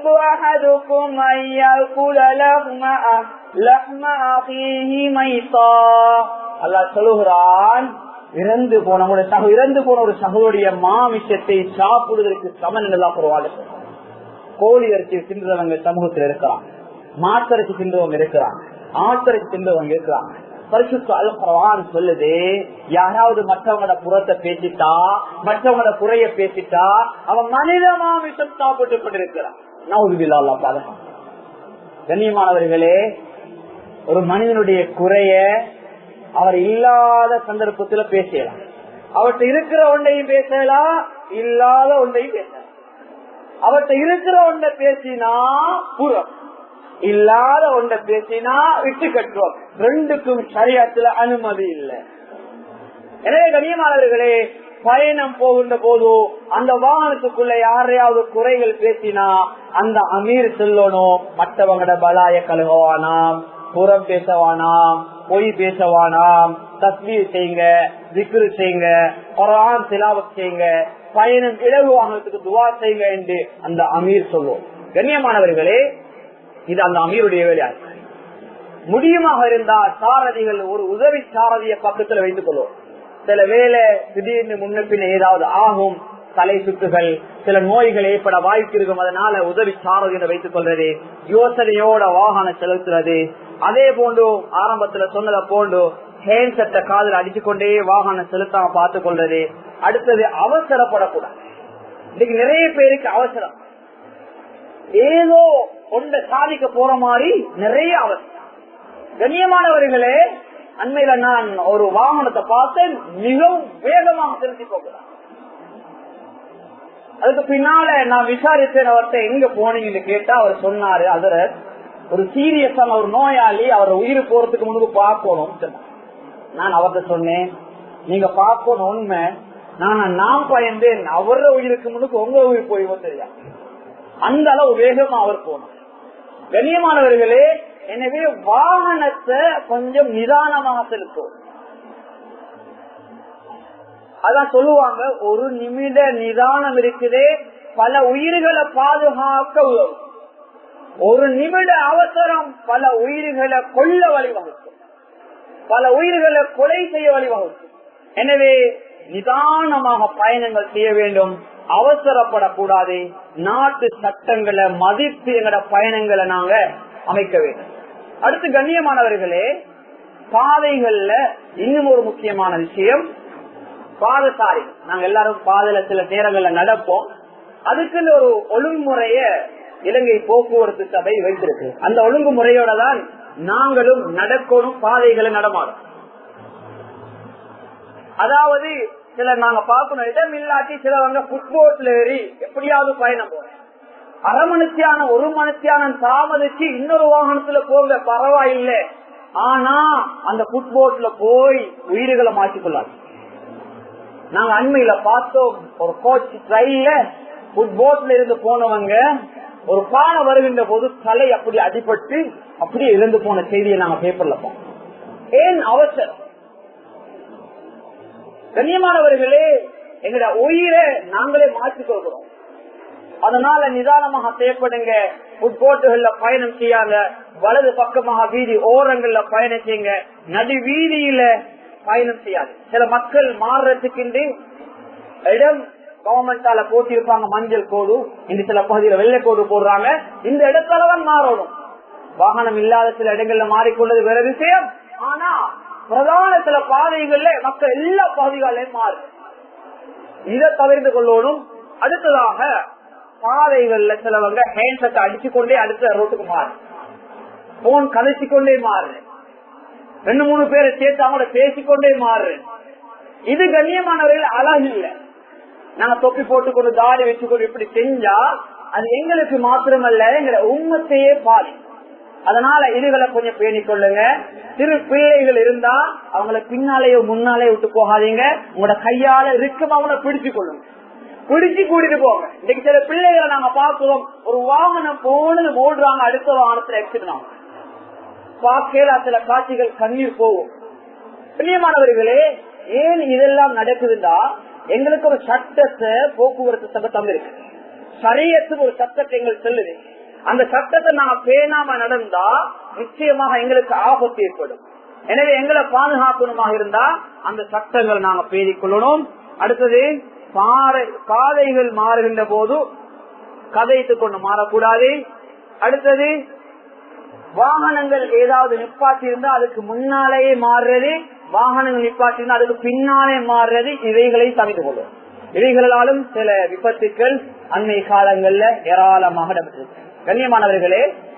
A: அல்லா சொல்லுகிறான் இறந்து போன ஒரு சக இறந்து போன ஒரு சகோடைய மாமிஷத்தை சாப்பிடுவதற்கு சமன் என்றெல்லாம் ஒரு கோழி அரிசி தின்றவங்க சமூகத்தில் இருக்கிறான் மாத்தரிசி தின்றவங்க இருக்கிறான் ஆத்தரிசி தின்றவங்க இருக்கிறாங்க பரிசுத்த அல்குரான் சொல்லுது யாராவது மற்றவங்களோட புறத்தை பேசிட்டா மற்றவங்களோட குறைய பேசிட்டா அவன் மனித மாமிசம் சாப்பிட்டு கொண்டிருக்கிறான் நவுதுபில்லா பாதகம் கண்ணியமானவர்களே ஒரு மனிதனுடைய குறைய அவர் இல்லாத சந்தர்ப்பத்துல பேசலாம் அவர்கிட்ட இருக்கிற ஒன்றையும் பேசலாம் இல்லாத ஒன்றையும் பேசலாம் அவர்கிட்ட இருக்கிற ஒன்றை பேசினா புறம் இல்லாத ஒன்றை பேசினா விட்டு கட்டுவோம் ரெண்டுக்கும் சரியத்துல அனுமதி இல்லை எனவே கண்ணியமானவர்களே பயணம் போகின்ற போது அந்த வாகனத்துக்குள்ள யாரையாவது குறைகள் பேசினா அந்த அமீர் சொல்லணும் மற்றவங்களோட பலாய கழுகவானாம் புறம் பேசவானாம் பொய் பேசவானாம் தஸ்மீர் செய்யுங்க திக்ரு செய்யுங்க குரான் சிலாவத் செய்யுங்க பயணம் இலவு வாகனத்துக்கு துவா செய்யுங்க என்று அந்த அமீர் சொல்லுவோம் கண்ணியமானவர்களே இது அந்த அமீருடைய வேலையா முடியுமாக இருந்தால் சாரதிகள் ஒரு உதவி சாரதிய பக்கத்துல வைத்துக் கொள்வோம் சில வேலை திடீர்னு முன்ன பின்ன ஏதாவது ஆகும் தலை சுற்றுகள் சில நோய்கள் ஏற்பட வாய்ப்பு இருக்கும் அதனால உதவி சாரதியை வைத்துக் கொள்றது யோசனையோட வாகனம் செலுத்துறது அதே போன்று ஆரம்பத்துல சொன்னதை போன்று ஹேண்ட் செட்டை காதல் அடிச்சு கொண்டே வாகனம் செலுத்தாம பார்த்து கொள்றது அடுத்தது அவசரப்படக்கூடாது இன்னைக்கு நிறைய பேருக்கு அவசரம் ஏதோ ஒன்றை சாதிக்க போற மாதிரி நிறைய அவசரம் கண்ணியமானவர்களே அண்மையில நான் ஒரு வாகனத்தை பார்த்தேன் மிகவும் வேகமாக செலுத்தி போகிறார் அதுக்கு பின்னால நான் விசாரித்தேன் அவர்கிட்ட எங்க போனீங்கன்னு கேட்டா அவர் சொன்னாரு அதுல ஒரு சீரியஸான ஒரு நோயாளி அவர் உயிர் போறதுக்கு முன்பு பார்க்கணும் சொன்னார். நான் அவர்கிட்ட சொன்னேன் நீங்க பார்க்கணும் உண்மை நான் நான் பயந்தேன் அவர உயிருக்கு முன்னுக்கு உங்க உயிர் போய் தெரியா அந்த அளவு வேகமா அவர் போனார் கண்ணியமானவர்களே எனவே வாகனத்தை கொஞ்சம் நிதானமாக செலுத்தும் அதான் சொல்லுவாங்க ஒரு நிமிட நிதானம் இருக்குதே பல உயிர்களை பாதுகாக்க உதவும் ஒரு நிமிட அவசரம் பல உயிர்களை கொல்ல வழிவகுக்கும் பல உயிர்களை கொலை செய்ய வழிவகுக்கும் எனவே நிதானமாக பயணங்கள் செய்ய வேண்டும் அவசரப்படக்கூடாது நாட்டு சட்டங்களை மதித்து எங்கட பயணங்களை நாங்க அமைக்க வேண்டும் அடுத்து கண்ணியமானவர்களே பாதைகள்ல இன்னும் ஒரு முக்கியமான விஷயம் பாதசாரி நாங்க எல்லாரும் பாதையில சில நேரங்கள்ல நடப்போம் அதுக்குன்னு ஒரு ஒழுங்குமுறைய இலங்கை போக்குவரத்து சபை வைத்திருக்கு அந்த ஒழுங்குமுறையோட தான் நாங்களும் நடக்கணும் பாதைகளை நடமாடும் அதாவது சிலர் நாங்க பார்க்கணும் இடம் இல்லாட்டி சிலவங்க புட்போட்ல ஏறி எப்படியாவது பயணம் போறேன் அரை மணித்தியான ஒரு மணித்தியானம் தாமதிச்சு இன்னொரு வாகனத்துல போங்க பரவாயில்லை ஆனா அந்த புட்போட்ல போய் உயிர்களை மாற்றிக்கொள்ளாது நாங்க அண்மையில பார்த்தோம் ஒரு கோச் ட்ரெயின்ல புட்போட்ல இருந்து போனவங்க ஒரு பானை வருகின்ற போது தலை அப்படி அடிபட்டு அப்படியே இழந்து போன செய்தியை நாங்க பேப்பர்ல பார்த்தோம் ஏன் அவசரம் கண்ணியமானவர்களே எங்களோட உயிரை நாங்களே மாற்றிக் கொள்கிறோம் அதனால நிதானமாக செயற்படுங்க உட்போட்டுகள்ல பயணம் செய்யாங்க வலது பக்கமாக வீதி ஓரங்கள்ல பயணம் செய்யுங்க நடு வீதியில பயணம் செய்யாது சில மக்கள் மாறுறதுக்கு இடம் கவர்மெண்டால போட்டிருப்பாங்க மஞ்சள் கோடு இந்த சில பகுதியில வெள்ளை கோடு போடுறாங்க இந்த இடத்துலதான் மாறணும் வாகனம் இல்லாத சில இடங்கள்ல மாறிக்கொண்டது வேற விஷயம் ஆனா பிரதான சில பாதைகள்ல மக்கள் எல்லா பகுதிகளிலும் மாறு இதை தவிர்த்து கொள்ளணும் அடுத்ததாக பாதைகள்ல சிலவங்க ஹேண்ட் செட் அடிச்சு கொண்டே அடுத்த ரோட்டுக்கு மாறு போன் கதைச்சு கொண்டே மாறு ரெண்டு மூணு பேரை சேர்த்து அவங்கள பேசிக்கொண்டே மாறு இது கண்ணியமானவர்கள் அழகு இல்ல நாங்க தொப்பி போட்டுக்கொண்டு தாடி வச்சுக்கொண்டு இப்படி செஞ்சா அது எங்களுக்கு மாத்திரமல்ல எங்களை உண்மத்தையே பாதி அதனால இதுகளை கொஞ்சம் பேணிக் கொள்ளுங்க சிறு பிள்ளைகள் இருந்தா அவங்கள பின்னாலேயோ முன்னாலே விட்டு போகாதீங்க உங்களோட கையால இருக்கும் அவங்கள பிடிச்சு கொள்ளுங்க பிடிச்சு கூட்டிட்டு போங்க இன்னைக்கு சில பிள்ளைகளை நாங்க பார்க்கிறோம் ஒரு வாகனம் போனது ஓடுறாங்க அடுத்த வாகனத்துல ஆக்சிடென்ட் ஆகும் பார்க்கல சில காட்சிகள் கண்ணீர் போகும் பிரியமானவர்களே ஏன் இதெல்லாம் நடக்குதுன்னா எங்களுக்கு ஒரு சட்டத்தை போக்குவரத்து சட்டம் இருக்கு சரியத்துக்கு ஒரு சட்டத்தை எங்களுக்கு சொல்லுது அந்த சட்டத்தை நாங்க பேணாம நடந்தா நிச்சயமாக எங்களுக்கு ஆபத்து ஏற்படும் எனவே எங்களை பாதுகாக்கணுமாக இருந்தா அந்த சட்டங்கள் நாங்க பேணிக் கொள்ளணும் அடுத்தது பாறை பாதைகள் மாறுகின்ற போது கதைத்துக் கொண்டு மாறக்கூடாது அடுத்தது வாகனங்கள் ஏதாவது நிப்பாட்டி இருந்தா அதுக்கு முன்னாலேயே மாறுறது வாகனங்கள் நிப்பாட்டி இருந்தா அதுக்கு பின்னாலே மாறுறது இவைகளை தவிர்த்து கொள்ளும் இவைகளாலும் சில விபத்துக்கள் அன்னை காலங்கள்ல ஏராளமாக நடந்திருக்கு கண்ணியமானவர்களே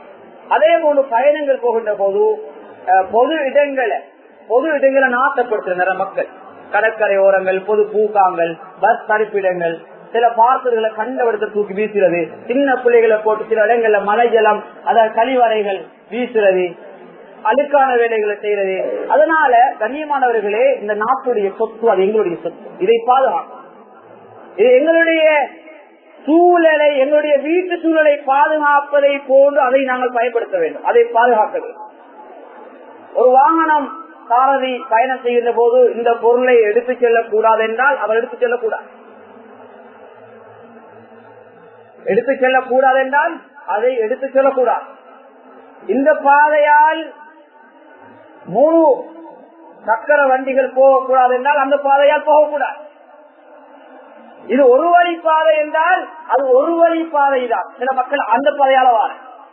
A: அதே போன்று பயணங்கள் போகின்ற போது அஹ், பொது இடங்களை பொது இடங்களை நாட்டப்படுத்துகிற மக்கள் கடற்கரை ஓரங்கள் பொது பூக்காங்கள் பஸ் தடுப்பிடங்கள் சில பார்சல்களை கண்டவடத்தை தூக்கி வீசுறது சின்ன பிள்ளைகளை போட்டு சில இடங்கள்ல மலை ஜலம் அதாவது கழிவறைகள் வீசுறது அழுக்கான வேலைகளை செய்யறது அதனால கண்ணியமானவர்களே இந்த நாட்டுடைய சொத்து அது எங்களுடைய சொத்து இதை பாதுகாக்கும் இது எங்களுடைய சூழலை எங்களுடைய வீட்டு சூழலை பாதுகாப்பதை போன்று அதை நாங்கள் பயன்படுத்த வேண்டும் அதை பாதுகாக்க வேண்டும் ஒரு வாகனம் சாரதி பயணம் செய்கின்ற போது இந்த பொருளை எடுத்துச் செல்லக்கூடாது என்றால் அவர் எடுத்துச் செல்லக்கூடாது எடுத்துச் செல்லக்கூடாது என்றால் அதை எடுத்துச் செல்லக்கூடாது இந்த பாதையால் மூணு சக்கர வண்டிகள் போகக்கூடாது என்றால் அந்த பாதையால் போகக்கூடாது இது ஒரு வழி பாதை என்றால் அது ஒரு வழி பாதை தான் சில மக்கள் அந்த பாதையால வார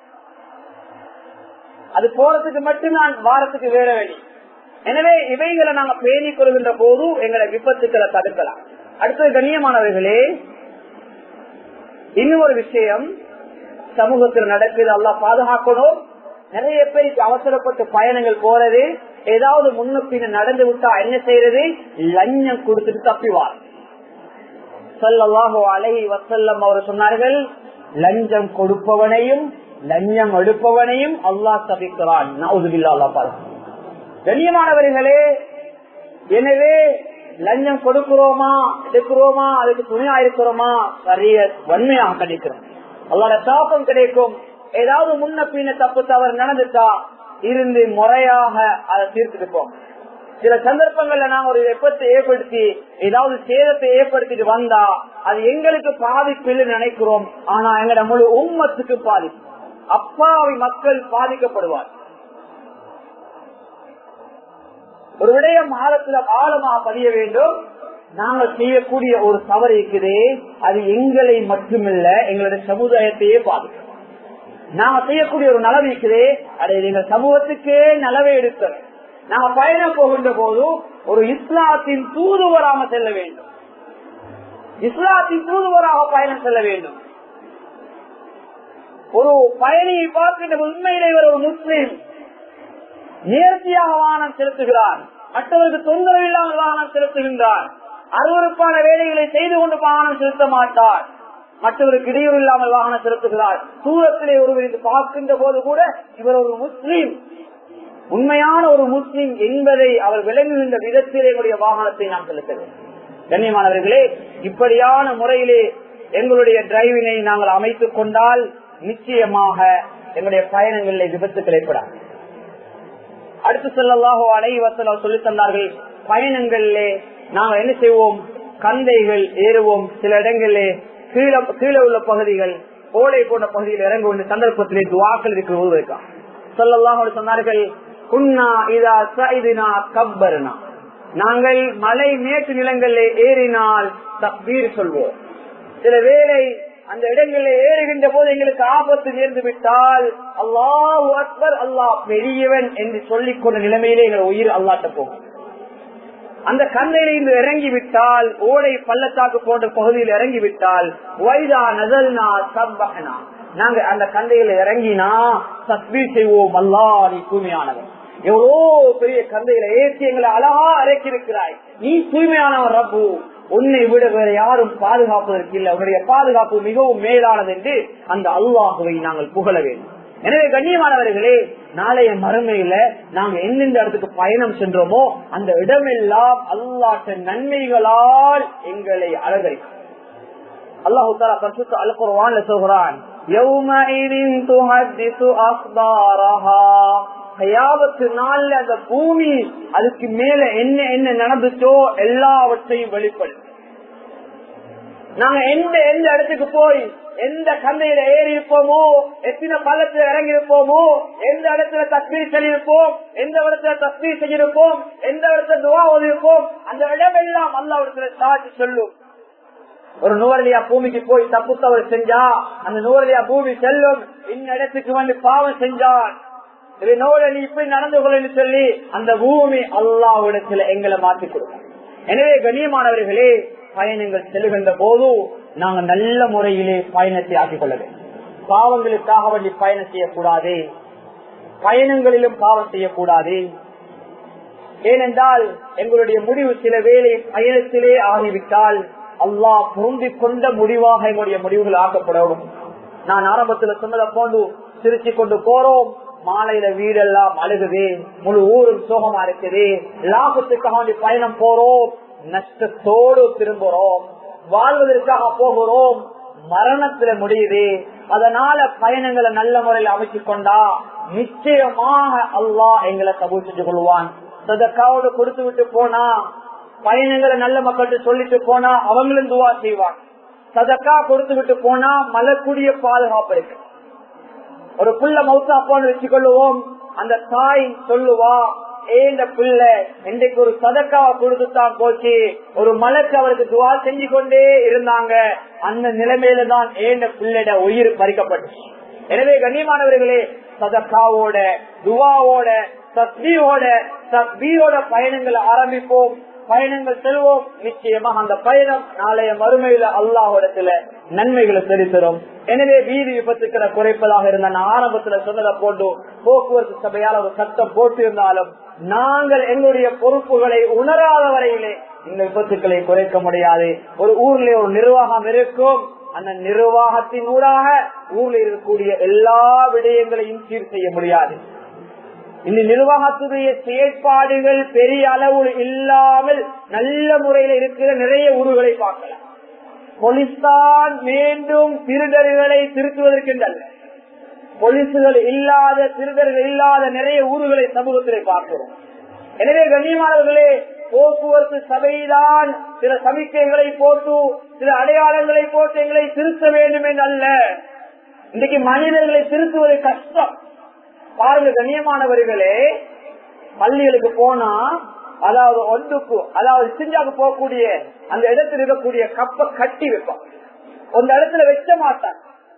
A: அது போறதுக்கு மட்டும்தான் வாரத்துக்கு வேற வழி எனவே இவைகளை நாங்க பேணிக் கொள்கின்ற போது எங்களை விபத்துக்களை தடுக்கலாம் அடுத்தது கண்ணியமானவர்களே இன்னும் ஒரு விஷயம் சமூகத்தில் நடக்குது எல்லாம் பாதுகாக்கணும் நிறைய பேருக்கு அவசரப்பட்டு பயணங்கள் போறது ஏதாவது முன்ன பின்ன நடந்து விட்டா என்ன செய்யறது லஞ்சம் கொடுத்துட்டு தப்பிவார் சல்லல்லாஹு அலைஹி வசல்லம் அவர் சொன்னார்கள் லஞ்சம் கொடுப்பவனையும் லஞ்சம் எடுப்பவனையும் அல்லாஹ் தவிக்கிறான் நவுதுபில்லா அல்லாஹ் பாருங்க கண்ணியமானவர்களே எனவே லஞ்சம் கொடுக்கிறோமா எடுக்கிறோமா அதுக்கு துணையா இருக்கிறோமா சரிய வன்மையாக கிடைக்கிறோம் அல்லாட தாக்கம் கிடைக்கும் ஏதாவது முன்ன பின்ன தப்பு தவறு நடந்துட்டா இருந்து முறையாக அதை தீர்த்துட்டு சில சந்தர்ப்பங்கள்ல நாங்க ஒரு வெப்பத்தை ஏற்படுத்தி ஏதாவது சேதத்தை ஏற்படுத்திட்டு வந்தா அது எங்களுக்கு பாதிப்பில் நினைக்கிறோம் ஆனா எங்கட முழு உம்மத்துக்கு பாதிப்பு அப்பாவி மக்கள் பாதிக்கப்படுவார் ஒரு விடயம் ஆழத்துல ஆழமாக பதிய வேண்டும் நாங்கள் செய்யக்கூடிய ஒரு தவறு இருக்குது அது எங்களை மட்டுமில்ல எங்களுடைய சமுதாயத்தையே பாதிக்கும் நாங்க செய்யக்கூடிய ஒரு நலவு இருக்குது அதை எங்கள் சமூகத்துக்கே நலவை எடுக்கிறோம் நாங்க பயணம் போகின்ற போது ஒரு இஸ்லாத்தின் தூதுவராக செல்ல வேண்டும் இஸ்லாத்தின் தூதுவராக பயணம் செல்ல வேண்டும் ஒரு பயணியை பார்க்கின்ற உண்மையிலே இவர் ஒரு முஸ்லீம் நேர்த்தியாக வாகனம் செலுத்துகிறார் மற்றவருக்கு தொந்தரவு இல்லாமல் வாகனம் செலுத்துகின்றார் அருவறுப்பான வேலைகளை செய்து கொண்டு வாகனம் செலுத்த மாட்டார் மற்றவருக்கு இடையூறு இல்லாமல் வாகனம் செலுத்துகிறார் தூரத்திலே ஒருவர் இது பார்க்கின்ற போது கூட இவர் ஒரு முஸ்லீம் உண்மையான ஒரு முஸ்லீம் என்பதை அவர் விளங்குகின்ற விதத்திலே எங்களுடைய வாகனத்தை நாம் செலுத்த வேண்டும் கண்ணியமானவர்களே இப்படியான முறையிலே எங்களுடைய டிரைவினை நாங்கள் அமைத்துக் கொண்டால் நிச்சயமாக எங்களுடைய பயணங்களில் விபத்துக்கள் ஏற்படாது அடுத்து செல்லல்லாஹோ அனைவசல் சொல்லி தந்தார்கள் பயணங்களிலே நாங்கள் என்ன செய்வோம் கந்தைகள் ஏறுவோம் சில இடங்களிலே கீழே கீழே உள்ள பகுதிகள் ஓடை போன்ற பகுதியில் இறங்க வேண்டிய சந்தர்ப்பத்திலே துவாக்கள் இருக்கிறது இருக்கா சொல்லல்லாஹ் சொன்னார்கள் குன்னா இதா சைதினா கப்பர்னா நாங்கள் மலை மேட்டு நிலங்களில் ஏறினால் தக்பீர் சொல்வோம் சில வேளை அந்த இடங்களில் ஏறுகின்ற போது எங்களுக்கு ஆபத்து நேர்ந்து விட்டால் அல்லாஹ் அக்பர் அல்லாஹ் பெரியவன் என்று சொல்லிக் கொண்ட நிலைமையிலே எங்கள் உயிர் அல்லாட்ட போகும் அந்த கந்தையில இருந்து இறங்கி விட்டால் ஓடை பள்ளத்தாக்கு போன்ற பகுதியில் இறங்கி விட்டால் வைதா நசல்னா சப்பகனா நாங்க அந்த கந்தையில இறங்கினா தஸ்பீர் செய்வோம் அல்லா நீ தூய்மையானவன் எவ்வளோ பெரிய கந்தையில ஏசி எங்களை அழகா அரைக்கிருக்கிறாய் நீ தூய்மையானவன் ரப்பு உன்னை விட வேற யாரும் பாதுகாப்பதற்கு இல்லை உன்னுடைய பாதுகாப்பு மிகவும் மேலானது என்று அந்த அல்லாஹுவை நாங்கள் புகழ வேண்டும் எனவே கண்ணியமானவர்களே நாளைய மறுமையில நாங்க எந்தெந்த இடத்துக்கு பயணம் சென்றோமோ அந்த இடமெல்லாம் அல்லாட்ட நன்மைகளால் எங்களை அலங்கரிக்கும் அல்லாஹு தாலா பரிசுத்த அல் குர்ஆன்ல சொல்கிறான் யௌமஇதின் துஹத்திசு அக்பாரஹா கயாவத்து நாள்ல அந்த பூமி அதுக்கு மேல என்ன என்ன நடந்துச்சோ எல்லாவற்றையும் வெளிப்படும் நாங்க எந்த எந்த இடத்துக்கு போய் எந்த கந்தையில ஏறி இருப்போமோ எத்தனை பள்ளத்துல இறங்கி இருப்போமோ எந்த இடத்துல தஸ்மீர் செல்லிருப்போம் எந்த இடத்துல தஸ்மீர் செஞ்சிருப்போம் எந்த இடத்துல துவா ஓதிருப்போம் அந்த இடமெல்லாம் அல்ல இடத்துல சாட்சி சொல்லும் ஒரு நூறலியா பூமிக்கு போய் தப்பு தவறு செஞ்சா அந்த நூறலியா பூமி செல்லும் இந்த இடத்துக்கு வந்து பாவம் செஞ்சான் நோட நீ இப்படி நடந்து கொள்ளு சொல்லி அந்த பூமி அல்லாவிடத்துல எங்களை மாற்றி கொடுக்கும் எனவே கண்ணியமானவர்களே பயணங்கள் செல்கின்ற போது நாங்கள் நல்ல முறையிலே பயணத்தை ஆக்கிக் கொள்ள வேண்டும் பாவங்களுக்காக வேண்டி பயணம் செய்யக்கூடாது பயணங்களிலும் பாவம் செய்யக்கூடாது ஏனென்றால் எங்களுடைய முடிவு சில வேலை பயணத்திலே ஆகிவிட்டால் அல்லாஹ் பொருந்தி கொண்ட முடிவாக எங்களுடைய முடிவுகள் ஆக்கப்படும் நான் ஆரம்பத்துல சொன்னதை போன்று சிரிச்சு கொண்டு போறோம் மாலையில வீடெல்லாம் அழுகுது முழு ஊரும் சோகமா இருக்குது லாபத்துக்காக வேண்டி பயணம் போறோம் நஷ்டத்தோடு திரும்புறோம் வாழ்வதற்காக போகிறோம் மரணத்துல முடியுது அதனால பயணங்களை நல்ல முறையில் அமைச்சு கொண்டா நிச்சயமாக அல்லாஹ் எங்களை கபூல் செஞ்சு கொள்வான் சதக்காவோடு கொடுத்து விட்டு போனா பயணங்களை நல்ல மக்கள்கிட்ட சொல்லிட்டு போனா அவங்களும் துவா செய்வாங்க சதக்கா கொடுத்து விட்டு போனா மலக்கூடிய பாதுகாப்பு இருக்கு ஒரு புள்ள மௌத்தா போன்னு வச்சுக்கொள்ளுவோம் அந்த தாய் சொல்லுவா ஏந்த பிள்ளை இன்றைக்கு ஒரு சதக்காவை கொடுத்துதான் போச்சு ஒரு மலக்கு அவருக்கு துவா செஞ்சு கொண்டே இருந்தாங்க அந்த நிலைமையில தான் ஏந்த பிள்ளைட உயிர் பறிக்கப்பட்டுச்சு எனவே கண்ணியமானவர்களே சதக்காவோட துவாவோட தஸ்பீவோட தஸ்பீயோட பயணங்களை ஆரம்பிப்போம் பயணங்கள் செல்வோம் நிச்சயமாக அந்த பயணம் நாளைய மறுமையில அல்லாஹிடத்துல நன்மைகளை செலுத்துறோம் எனவே வீதி விபத்துக்களை குறைப்பதாக இருந்த நான் ஆரம்பத்துல சொன்னதை போட்டு போக்குவரத்து சபையால் ஒரு சட்டம் போட்டு இருந்தாலும் நாங்கள் எங்களுடைய பொறுப்புகளை உணராத வரையிலே இந்த விபத்துக்களை குறைக்க முடியாது ஒரு ஊர்ல ஒரு நிர்வாகம் இருக்கும் அந்த நிர்வாகத்தின் ஊடாக ஊர்ல இருக்கக்கூடிய எல்லா விடயங்களையும் சீர் செய்ய முடியாது இந்த நிர்வாகத்துடைய செயற்பாடுகள் பெரிய அளவு இல்லாமல் நல்ல முறையில் இருக்கிற நிறைய ஊர்களை பார்க்கலாம் போலீஸ்தான் மீண்டும் திருடர்களை திருத்துவதற்கென்றல்ல போலீசுகள் இல்லாத திருடர்கள் இல்லாத நிறைய ஊர்களை சமூகத்திலே பார்க்கிறோம் எனவே கண்ணியமானவர்களே போக்குவரத்து சபைதான் சில சமிக்கைகளை போட்டு சில அடையாளங்களை போட்டு எங்களை திருத்த வேண்டும் என்று அல்ல இன்றைக்கு மனிதர்களை திருத்துவது கஷ்டம் பாருங்க கண்ணியமானவர்களே பள்ளிகளுக்கு போனா அதாவது ஒன்றுக்கு அதாவது சிஞ்சாக்கு போகக்கூடிய அந்த இடத்துல இருக்கக்கூடிய கப்ப கட்டி வைப்பான் அந்த இடத்துல வைக்க மாட்டான்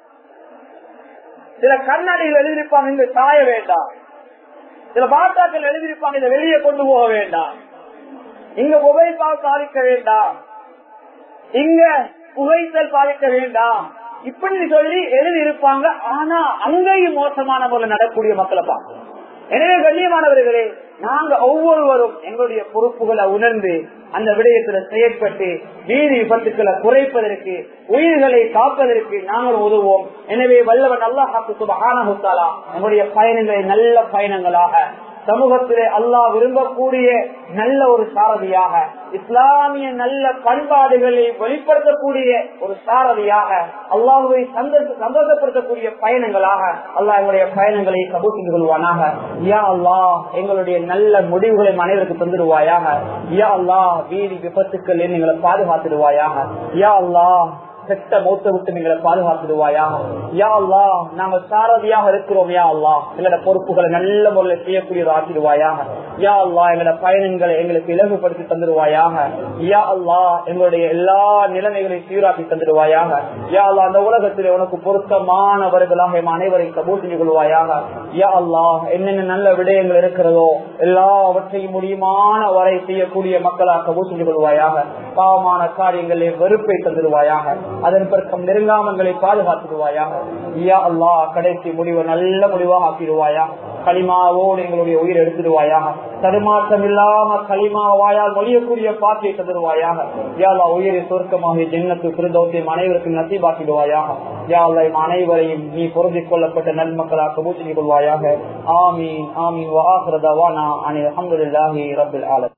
A: சில கண்ணாடிகள் எழுதியிருப்பாங்க இங்க சாய வேண்டாம் சில பாட்டாக்கள் எழுதியிருப்பாங்க இதை வெளியே கொண்டு போக வேண்டாம் இங்க புகைப்பால் பாதிக்க வேண்டாம் இங்க புகைத்தல் பாதிக்க வேண்டாம் இப்படி சொல்லி எழுதி இருப்பாங்க ஆனா அங்கேயும் மோசமான முறையில் நடக்கூடிய மக்களை பார்க்கணும் எனவே கண்ணியமானவர்களே நாங்க ஒவ்வொருவரும் எங்களுடைய பொறுப்புகளை உணர்ந்து அந்த விடயத்துல செயற்பட்டு வீதி விபத்துக்களை குறைப்பதற்கு உயிர்களை காப்பதற்கு நாங்கள் உதவுவோம் எனவே வல்லவன் அல்லாஹாக்கு சுபகானா நம்முடைய பயணங்களை நல்ல பயணங்களாக சமூகத்திலே அல்லாஹ் விரும்பக்கூடிய நல்ல ஒரு சாரதியாக இஸ்லாமிய நல்ல பண்பாடுகளை வெளிப்படுத்தக்கூடிய ஒரு சாரதியாக அல்லாஹுவை சந்தோஷப்படுத்தக்கூடிய பயணங்களாக அல்லாஹ் எங்களுடைய பயணங்களை கபூல் செய்து கொள்வானாக யா அல்லாஹ் எங்களுடைய நல்ல முடிவுகளை மனைவருக்கு தந்துடுவாயாக யா அல்லாஹ் வீதி விபத்துக்கள் எங்களை பாதுகாத்துடுவாயாக யா அல்லாஹ் செட்ட மௌத்த விட்டு எங்களை பாதுகாத்துடுவாயா யா அல்லா நாங்க சாரதியாக இருக்கிறோம் யா அல்லா எங்களோட பொறுப்புகளை நல்ல முறையில் செய்யக்கூடியது ஆக்கிடுவாயாக யா அல்லா எங்களோட பயணங்களை எங்களுக்கு இலகுபடுத்தி தந்துடுவாயாக யா அல்லா எங்களுடைய எல்லா நிலைமைகளையும் சீராக்கி தந்துடுவாயாக யா அல்லா அந்த உலகத்தில் உனக்கு பொருத்தமானவர்களாக எம் அனைவரையும் கபூல் செஞ்சு கொள்வாயாக யா அல்லா என்னென்ன நல்ல விடயங்கள் இருக்கிறதோ எல்லாவற்றையும் முடியுமான வரை செய்யக்கூடிய மக்களாக கபூல் செஞ்சு கொள்வாயாக பாவமான காரியங்களை வெறுப்பை தந்துடுவாயாக அதன் பிறக்கம் நெருங்காமங்களை பாதுகாத்துடுவாயாக யா அல்லா கடைசி முடிவை நல்ல முடிவாக ஆக்கிடுவாயா களிமாவோடு எங்களுடைய உயிர் எடுத்துடுவாயாக தடுமாற்றம் இல்லாம களிமா வாயால் மொழியக்கூடிய பாத்தியை தந்துடுவாயாக யாழ்லா உயிரை சுருக்கமாக ஜென்னத்து திருதோத்தியம் அனைவருக்கும் நசீபாக்கிடுவாயாக யாழ்லா அனைவரையும் நீ பொருந்திக் கொள்ளப்பட்ட நன்மக்களாக பூச்சி கொள்வாயாக ஆமீன் ஆமீன் வாஹ்ரதவானா அனில் அஹமதுல்லாஹி ரபில் ஆலம்